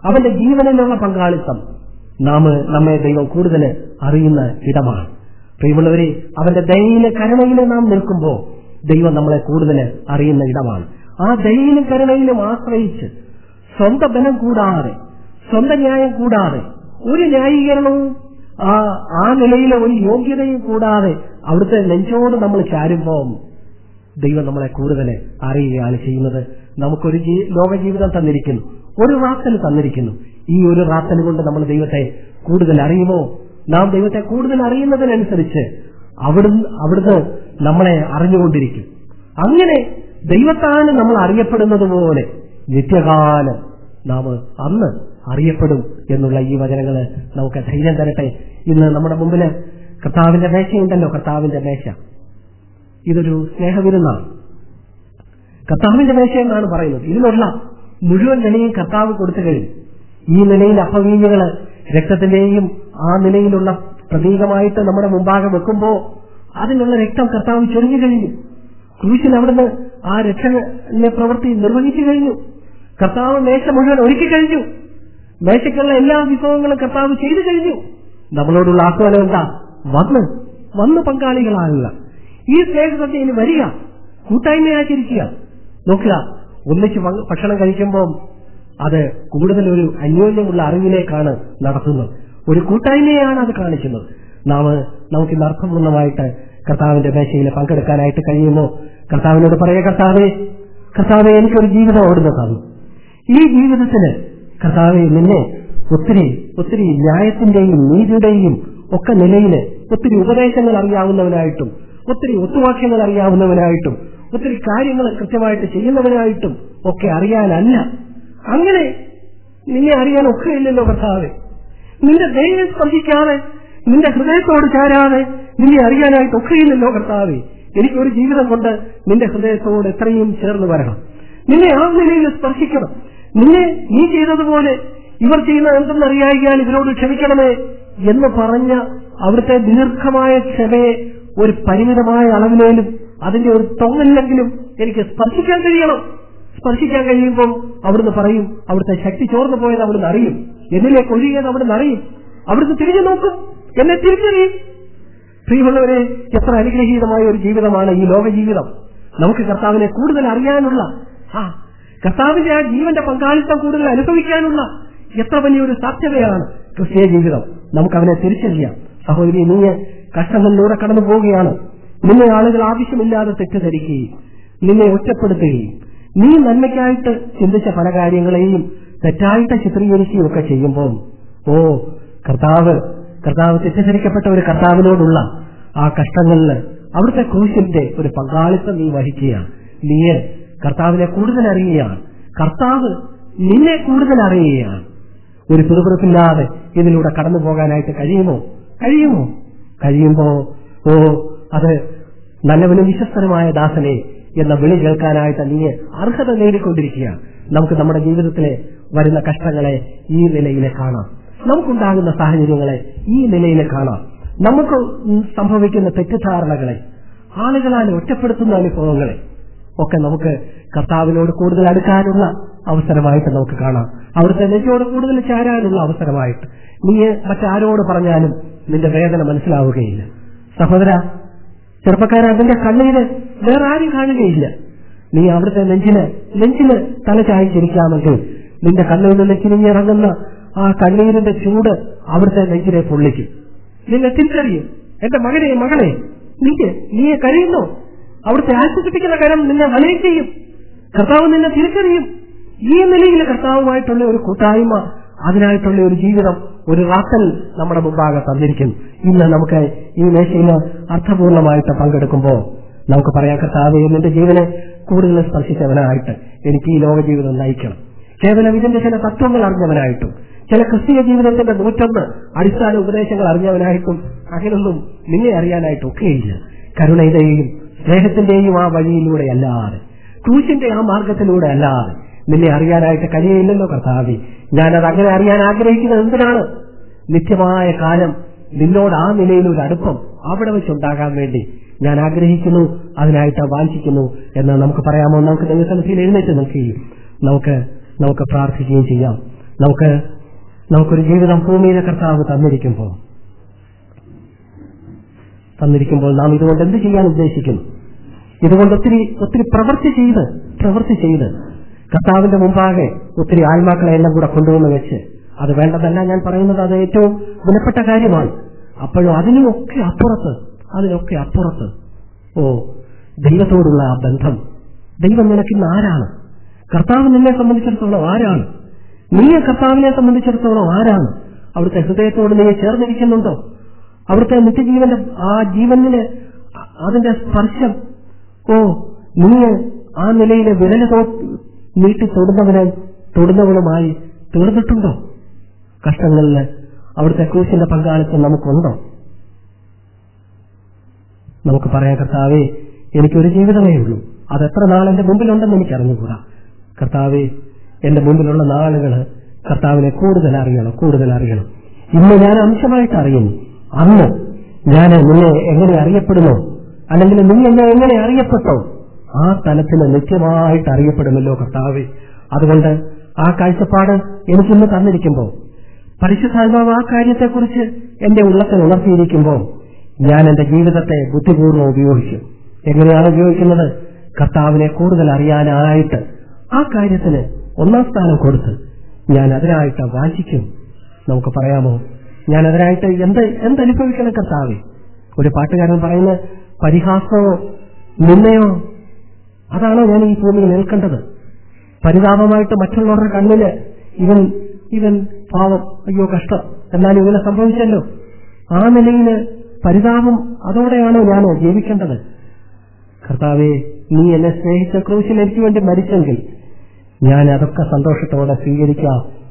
അവന്റെ ജീവനിലുള്ള പങ്കാളിത്തം നാം നമ്മെ ദൈവം കൂടുതൽ അറിയുന്ന ഇടമാണ് പ്രിയമുള്ളവരെ അവന്റെ ദയയിലെ കരുണയിലും നാം നിൽക്കുമ്പോൾ ദൈവം നമ്മളെ കൂടുതൽ അറിയുന്ന ഇടമാണ് ആ ദയയിലും കരുണയിലും ആശ്രയിച്ച് സ്വന്തം ബലം കൂടാതെ സ്വന്തം ന്യായം കൂടാതെ ഒരു ന്യായീകരണവും ആ ആ നിലയിലെ ഒരു യോഗ്യതയും കൂടാതെ അവിടുത്തെ നെഞ്ചോട് നമ്മൾ ചാരുമ്പോൾ ദൈവം നമ്മളെ കൂടുതൽ അറിയുകയാണ് ചെയ്യുന്നത് നമുക്കൊരു ജീ- ലോകജീവിതം തന്നിരിക്കുന്നു ഒരു റാത്തൽ തന്നിരിക്കുന്നു ഈ ഒരു റാത്തൽ കൊണ്ട് നമ്മൾ ദൈവത്തെ കൂടുതൽ അറിയുമോ നാം ദൈവത്തെ കൂടുതൽ അറിയുന്നതിനനുസരിച്ച് അവിടുന്ന് അവിടുന്ന് നമ്മളെ അറിഞ്ഞുകൊണ്ടിരിക്കും അങ്ങനെ ദൈവത്താണ് നമ്മൾ അറിയപ്പെടുന്നത് പോലെ നിത്യകാലം നാം അന്ന് അറിയപ്പെടും എന്നുള്ള ഈ വചനങ്ങള് നമുക്ക് ധൈര്യം തരട്ടെ ഇന്ന് നമ്മുടെ മുമ്പില് കർത്താവിന്റെ മേശയുണ്ടല്ലോ കർത്താവിന്റെ മേശ ഇതൊരു സ്നേഹവിരുന്നാണ് കർത്താവിന്റെ മേശ എന്നാണ് പറയുന്നത് ഇതിനുള്ള മുഴുവൻ നിലയും കർത്താവ് കൊടുത്തു കഴിഞ്ഞു ഈ നിലയിൽ അപ്പവീഞ്ഞുകള് രക്തത്തിന്റെയും ആ നിലയിലുള്ള പ്രതീകമായിട്ട് നമ്മുടെ മുമ്പാകെ വെക്കുമ്പോ അതിനുള്ള രക്തം കർത്താവ് ചൊരിഞ്ഞു കഴിഞ്ഞു ക്രൂശിൽ അവിടുന്ന് ആ രക്ഷണ പ്രവൃത്തി നിർവഹിച്ചു കഴിഞ്ഞു കർത്താവ് മേശ മുഴുവൻ ഒരുക്കി കഴിഞ്ഞു മേശക്കുള്ള എല്ലാ വിഭവങ്ങളും കർത്താവ് ചെയ്തു കഴിഞ്ഞു നമ്മളോടുള്ള ആഹ്വാനം എന്താ വന്ന് വന്ന് പങ്കാളികളാകുക ഈ സ്നേഹസദ്യയിൽ വരിക കൂട്ടായ്മ ആചരിക്കുക നോക്കുക ഒന്നിച്ച് ഭ- ഭക്ഷണം കഴിക്കുമ്പോൾ അത് കൂടുതൽ ഒരു അന്യോന്യമുള്ള അറിവിലേക്കാണ് നടത്തുന്നത് ഒരു കൂട്ടായ്മയാണ് അത് കാണിക്കുന്നത് നാം നമുക്ക് ഇന്ന് അർത്ഥപൂർണ്ണമായിട്ട് കർത്താവിന്റെ മേശയിൽ പങ്കെടുക്കാനായിട്ട് കഴിയുമോ കർത്താവിനോട് പറയുക കർത്താവെ കർത്താവെ എനിക്കൊരു ജീവിതം ഓടുന്ന തന്നു ഈ ജീവിതത്തിന് കർത്താവെ നിന്നെ ഒത്തിരി ഒത്തിരി ന്യായത്തിന്റെയും നീതിയുടെയും ഒക്കെ നിലയിൽ ഒത്തിരി ഉപദേശങ്ങൾ അറിയാവുന്നവനായിട്ടും ഒത്തിരി ഒത്തുവാക്യങ്ങൾ അറിയാവുന്നവനായിട്ടും ഒത്തിരി കാര്യങ്ങൾ കൃത്യമായിട്ട് ചെയ്യുന്നവനായിട്ടും ഒക്കെ അറിയാനല്ല അങ്ങനെ നിന്നെ അറിയാൻ ഒക്കെയില്ലല്ലോ കർത്താവെ നിന്റെ ദൈവം സ്പർശിക്കാതെ നിന്റെ ഹൃദയത്തോട് ചേരാതെ നിന്നെ അറിയാനായിട്ട് ഒക്കെയില്ലല്ലോ കർത്താവെ എനിക്കൊരു ജീവിതം കൊണ്ട് നിന്റെ ഹൃദയത്തോട് എത്രയും ചേർന്ന് വരണം നിന്നെ ആ നിലയിൽ സ്പർശിക്കണം നിന്നെ നീ ചെയ്തതുപോലെ ഇവർ ചെയ്യുന്ന എന്തെന്നറിയായിക്കാൻ ഇവരോട് ക്ഷമിക്കണമേ എന്ന് പറഞ്ഞ അവിടുത്തെ ദീർഘമായ ക്ഷമയെ ഒരു പരിമിതമായ അളവിലേലും അതിന്റെ ഒരു തൊങ്ങല്ലെങ്കിലും എനിക്ക് സ്പർശിക്കാൻ കഴിയണം സ്പർശിക്കാൻ കഴിയുമ്പോൾ അവിടുന്ന് പറയും അവിടുത്തെ ശക്തി ചോർന്നു പോയത് അവിടുന്ന് അറിയും എന്നിലേക്ക് ഒഴുകിയത് അവിടുന്ന് അറിയും അവിടുന്ന് തിരിഞ്ഞു നോക്കും എന്നെ തിരിച്ചറിയും പ്രിയമുള്ളവരെ എത്ര അനുഗ്രഹീതമായ ഒരു ജീവിതമാണ് ഈ ലോക ജീവിതം നമുക്ക് കർത്താവിനെ കൂടുതൽ അറിയാനുള്ള ആ കർത്താവിന്റെ ആ ജീവന്റെ പങ്കാളിത്തം കൂടുതൽ അനുഭവിക്കാനുള്ള എത്ര വലിയൊരു സാധ്യതയാണ് ക്രിസ്തീയ ജീവിതം നമുക്ക് അവനെ തിരിച്ചറിയാം സഹോദരി നീ കഷ്ടങ്ങളിലൂടെ കടന്നു പോവുകയാണ് നിന്നെ ആളുകൾ ആവശ്യമില്ലാതെ തെറ്റിദ്ധരിക്കുകയും നിന്നെ ഒറ്റപ്പെടുത്തുകയും നീ നന്മയ്ക്കായിട്ട് ചിന്തിച്ച പല കാര്യങ്ങളെയും തെറ്റായിട്ട് ചിത്രീകരിക്കുകയും ഒക്കെ ചെയ്യുമ്പോൾ ഓ കർത്താവ് കർത്താവ് തെറ്റിദ്ധരിക്കപ്പെട്ട ഒരു കർത്താവിനോടുള്ള ആ കഷ്ടങ്ങളിൽ അവിടുത്തെ ക്രൂശിന്റെ ഒരു പങ്കാളിത്തം നീ വഹിക്കുകയാണ് നീ കർത്താവിനെ കൂടുതൽ അറിയുകയാണ് കർത്താവ് നിന്നെ കൂടുതൽ അറിയുകയാണ് ഒരു പിറുപിറുപ്പില്ലാതെ ഇതിലൂടെ കടന്നു പോകാനായിട്ട് കഴിയുമോ കഴിയുമോ കഴിയുമ്പോ ഓ അത് നല്ലവനും വിശ്വസ്തനുമായ ദാസനെ എന്ന വിളി കേൾക്കാനായിട്ട് നീ അർഹത നേടിക്കൊണ്ടിരിക്കുകയാണ് നമുക്ക് നമ്മുടെ ജീവിതത്തിലെ വരുന്ന കഷ്ടങ്ങളെ ഈ നിലയിൽ കാണാം നമുക്കുണ്ടാകുന്ന സാഹചര്യങ്ങളെ ഈ നിലയിൽ കാണാം നമുക്ക് സംഭവിക്കുന്ന തെറ്റിദ്ധാരണകളെ ആളുകളാൽ ഒറ്റപ്പെടുത്തുന്ന അനുഭവങ്ങളെ ഒക്കെ നമുക്ക് കർത്താവിനോട് കൂടുതൽ അടുക്കാനുള്ള അവസരമായിട്ട് നമുക്ക് കാണാം അവിടുത്തെ നെഞ്ചോട് കൂടുതൽ ചേരാനുള്ള അവസരമായിട്ട് നീ മറ്റാരോട് പറഞ്ഞാലും നിന്റെ വേദന മനസ്സിലാവുകയില്ല സഹോദര ചെറുപ്പക്കാരൻ അതിന്റെ കണ്ണീര് വേറെ ആരും കാണുകയില്ല നീ അവിടുത്തെ നെഞ്ചിന് നെഞ്ചിന് തല ചായച്ചിരിക്കാമെങ്കിൽ നിന്റെ കണ്ണിൽ നിന്ന് ചിരിഞ്ഞിറങ്ങുന്ന ആ കണ്ണീരിന്റെ ചൂട് അവിടുത്തെ നെഞ്ചിനെ പൊള്ളിക്കും നിന്നെ തിരിച്ചറിയും എന്റെ മകനെ മകളെ നീക്ക് നീ കഴിയുന്നോ അവിടുത്തെ ആശ്വസിപ്പിക്കുന്ന കരം നിന്നെ വലയം ചെയ്യും കർത്താവ് നിന്നെ തിരിച്ചറിയും ഈ നിലയിൽ കർത്താവുമായിട്ടുള്ള ഒരു കൂട്ടായ്മ അതിനായിട്ടുള്ള ഒരു ജീവിതം ഒരു റാക്കൽ നമ്മുടെ മുമ്പാകെ തന്നിരിക്കുന്നു ഇന്ന് നമുക്ക് ഈ മേശയിൽ അർത്ഥപൂർണമായിട്ട് പങ്കെടുക്കുമ്പോൾ നമുക്ക് പറയാം കർത്താവ് നിന്റെ ജീവനെ കൂടുതൽ സ്പർശിച്ചവനായിട്ട് എനിക്ക് ഈ ലോക ജീവിതം നയിക്കണം കേവലം ഇതിന്റെ ചില തത്വങ്ങൾ അറിഞ്ഞവനായിട്ടും ചില ക്രിസ്തീയ ജീവിതത്തിന്റെ നൂറ്റൊന്ന് അടിസ്ഥാന ഉപദേശങ്ങൾ അറിഞ്ഞവനായിട്ടും അങ്ങനൊന്നും നിന്നെ അറിയാനായിട്ട് ഒക്കെയില്ല കരുണയുടെയും സ്നേഹത്തിന്റെയും ആ വഴിയിലൂടെ അല്ലാതെ ക്രൂശിന്റെ ആ മാർഗത്തിലൂടെ അല്ലാതെ നിന്നെ അറിയാനായിട്ട് കഴിയില്ലല്ലോ കർത്താവി ഞാനത് അങ്ങനെ അറിയാൻ ആഗ്രഹിക്കുന്നത് എന്തിനാണ് നിത്യമായ കാലം നിന്നോട് ആ നിലയിൽ ഒരു അടുപ്പം അവിടെ വെച്ചുണ്ടാകാൻ വേണ്ടി ഞാൻ ആഗ്രഹിക്കുന്നു അതിനായിട്ട് വാഞ്ചിക്കുന്നു എന്ന് നമുക്ക് പറയാമോ നമുക്ക് ദൈവസന്നിധിയിൽ എഴുന്നേറ്റ് നിൽക്കുകയും നമുക്ക് നമുക്ക് പ്രാർത്ഥിക്കുകയും ചെയ്യാം നമുക്ക് നമുക്കൊരു ജീവിതം ഭൂമിയിലെ കർത്താവ് തന്നിരിക്കുമ്പോൾ തന്നിരിക്കുമ്പോൾ നാം ഇതുകൊണ്ട് എന്ത് ചെയ്യാൻ ഉദ്ദേശിക്കുന്നു ഇതുകൊണ്ട് ഒത്തിരി ഒത്തിരി പ്രവൃത്തി ചെയ്ത് പ്രവൃത്തി ചെയ്ത് കർത്താവിന്റെ മുമ്പാകെ ഒത്തിരി ആത്മാക്കളെ എല്ലാം കൂടെ കൊണ്ടുവന്ന് വെച്ച് അത് വേണ്ടതല്ല ഞാൻ പറയുന്നത് അത് ഏറ്റവും വിലപ്പെട്ട കാര്യമാണ് അപ്പോഴും അതിനുമൊക്കെ അപ്പുറത്ത് അതിനൊക്കെ അപ്പുറത്ത് ഓ ദൈവത്തോടുള്ള ആ ബന്ധം ദൈവം നിനക്കിന്ന് ആരാണ് കർത്താവ് നിന്നെ സംബന്ധിച്ചിടത്തോളം ആരാണ് നീ കർത്താവിനെ സംബന്ധിച്ചിടത്തോളം ആരാണ് അവിടുത്തെ ഹൃദയത്തോട് നീ ചേർന്നിരിക്കുന്നുണ്ടോ അവിടുത്തെ നിത്യജീവന്റെ ആ ജീവനില് അതിന്റെ സ്പർശം ഓ നീ ആ നിലയിലെ വിരല് തോ നീട്ടി തൊടുന്നവന് തൊടുന്നവനുമായി തീർന്നിട്ടുണ്ടോ കഷ്ടങ്ങളിൽ അവിടുത്തെ ക്രൂശിന്റെ പങ്കാളിത്തം നമുക്കുണ്ടോ നമുക്ക് പറയാം കർത്താവേ എനിക്കൊരു ജീവിതമേ ഉള്ളൂ അത് എത്ര നാൾ എന്റെ മുമ്പിലുണ്ടെന്ന് എനിക്ക് അറിഞ്ഞുകൂടാ കർത്താവേ എന്റെ മുമ്പിലുള്ള നാളുകൾ കർത്താവിനെ കൂടുതൽ അറിയണം കൂടുതൽ അറിയണം ഇന്ന് ഞാൻ അംശമായിട്ട് അറിയുന്നു അന്ന് ഞാൻ നിന്നെ എങ്ങനെ അറിയപ്പെടുന്നു അല്ലെങ്കിൽ നീ എന്നെ എങ്ങനെ അറിയപ്പെട്ടോ ആ തലത്തിൽ നിത്യമായിട്ട് അറിയപ്പെടുമല്ലോ കർത്താവെ അതുകൊണ്ട് ആ കാഴ്ചപ്പാട് എനിക്കിന്ന് തന്നിരിക്കുമ്പോൾ പരിശുദ്ധാത്മാവ് ആ കാര്യത്തെക്കുറിച്ച് എന്റെ ഉള്ളത്തിൽ ഉണർത്തിയിരിക്കുമ്പോൾ ഞാൻ എന്റെ ജീവിതത്തെ ബുദ്ധിപൂർവ്വം ഉപയോഗിക്കും എങ്ങനെയാണ് ഉപയോഗിക്കുന്നത് കർത്താവിനെ കൂടുതൽ അറിയാനായിട്ട് ആ കാര്യത്തിന് ഒന്നാം സ്ഥാനം കൊടുത്ത് ഞാൻ അതിനായിട്ട് വാഞ്ചിക്കും നമുക്ക് പറയാമോ ഞാൻ അതിനായിട്ട് എന്ത് എന്തനുഭവിക്കണം കർത്താവെ ഒരു പാട്ടുകാരൻ പറയുന്ന പരിഹാസമോ നിന്നയോ അതാണോ ഞാൻ ഈ ഭൂമിയിൽ നിൽക്കേണ്ടത് പരിതാപമായിട്ട് മറ്റുള്ളവരുടെ കണ്ണില് ഇവൻ ഇവൻ പാവം അയ്യോ കഷ്ടം എന്നാൽ ഇവനെ സംഭവിച്ചല്ലോ ആ നിലയില് പരിതാപം അതോടെയാണോ ഞാൻ ജീവിക്കേണ്ടത് കർത്താവെ നീ എന്നെ സ്നേഹിച്ച ക്രൂശിൽ എനിക്ക് വേണ്ടി മരിച്ചെങ്കിൽ ഞാൻ അതൊക്കെ സന്തോഷത്തോടെ സ്വീകരിക്കാം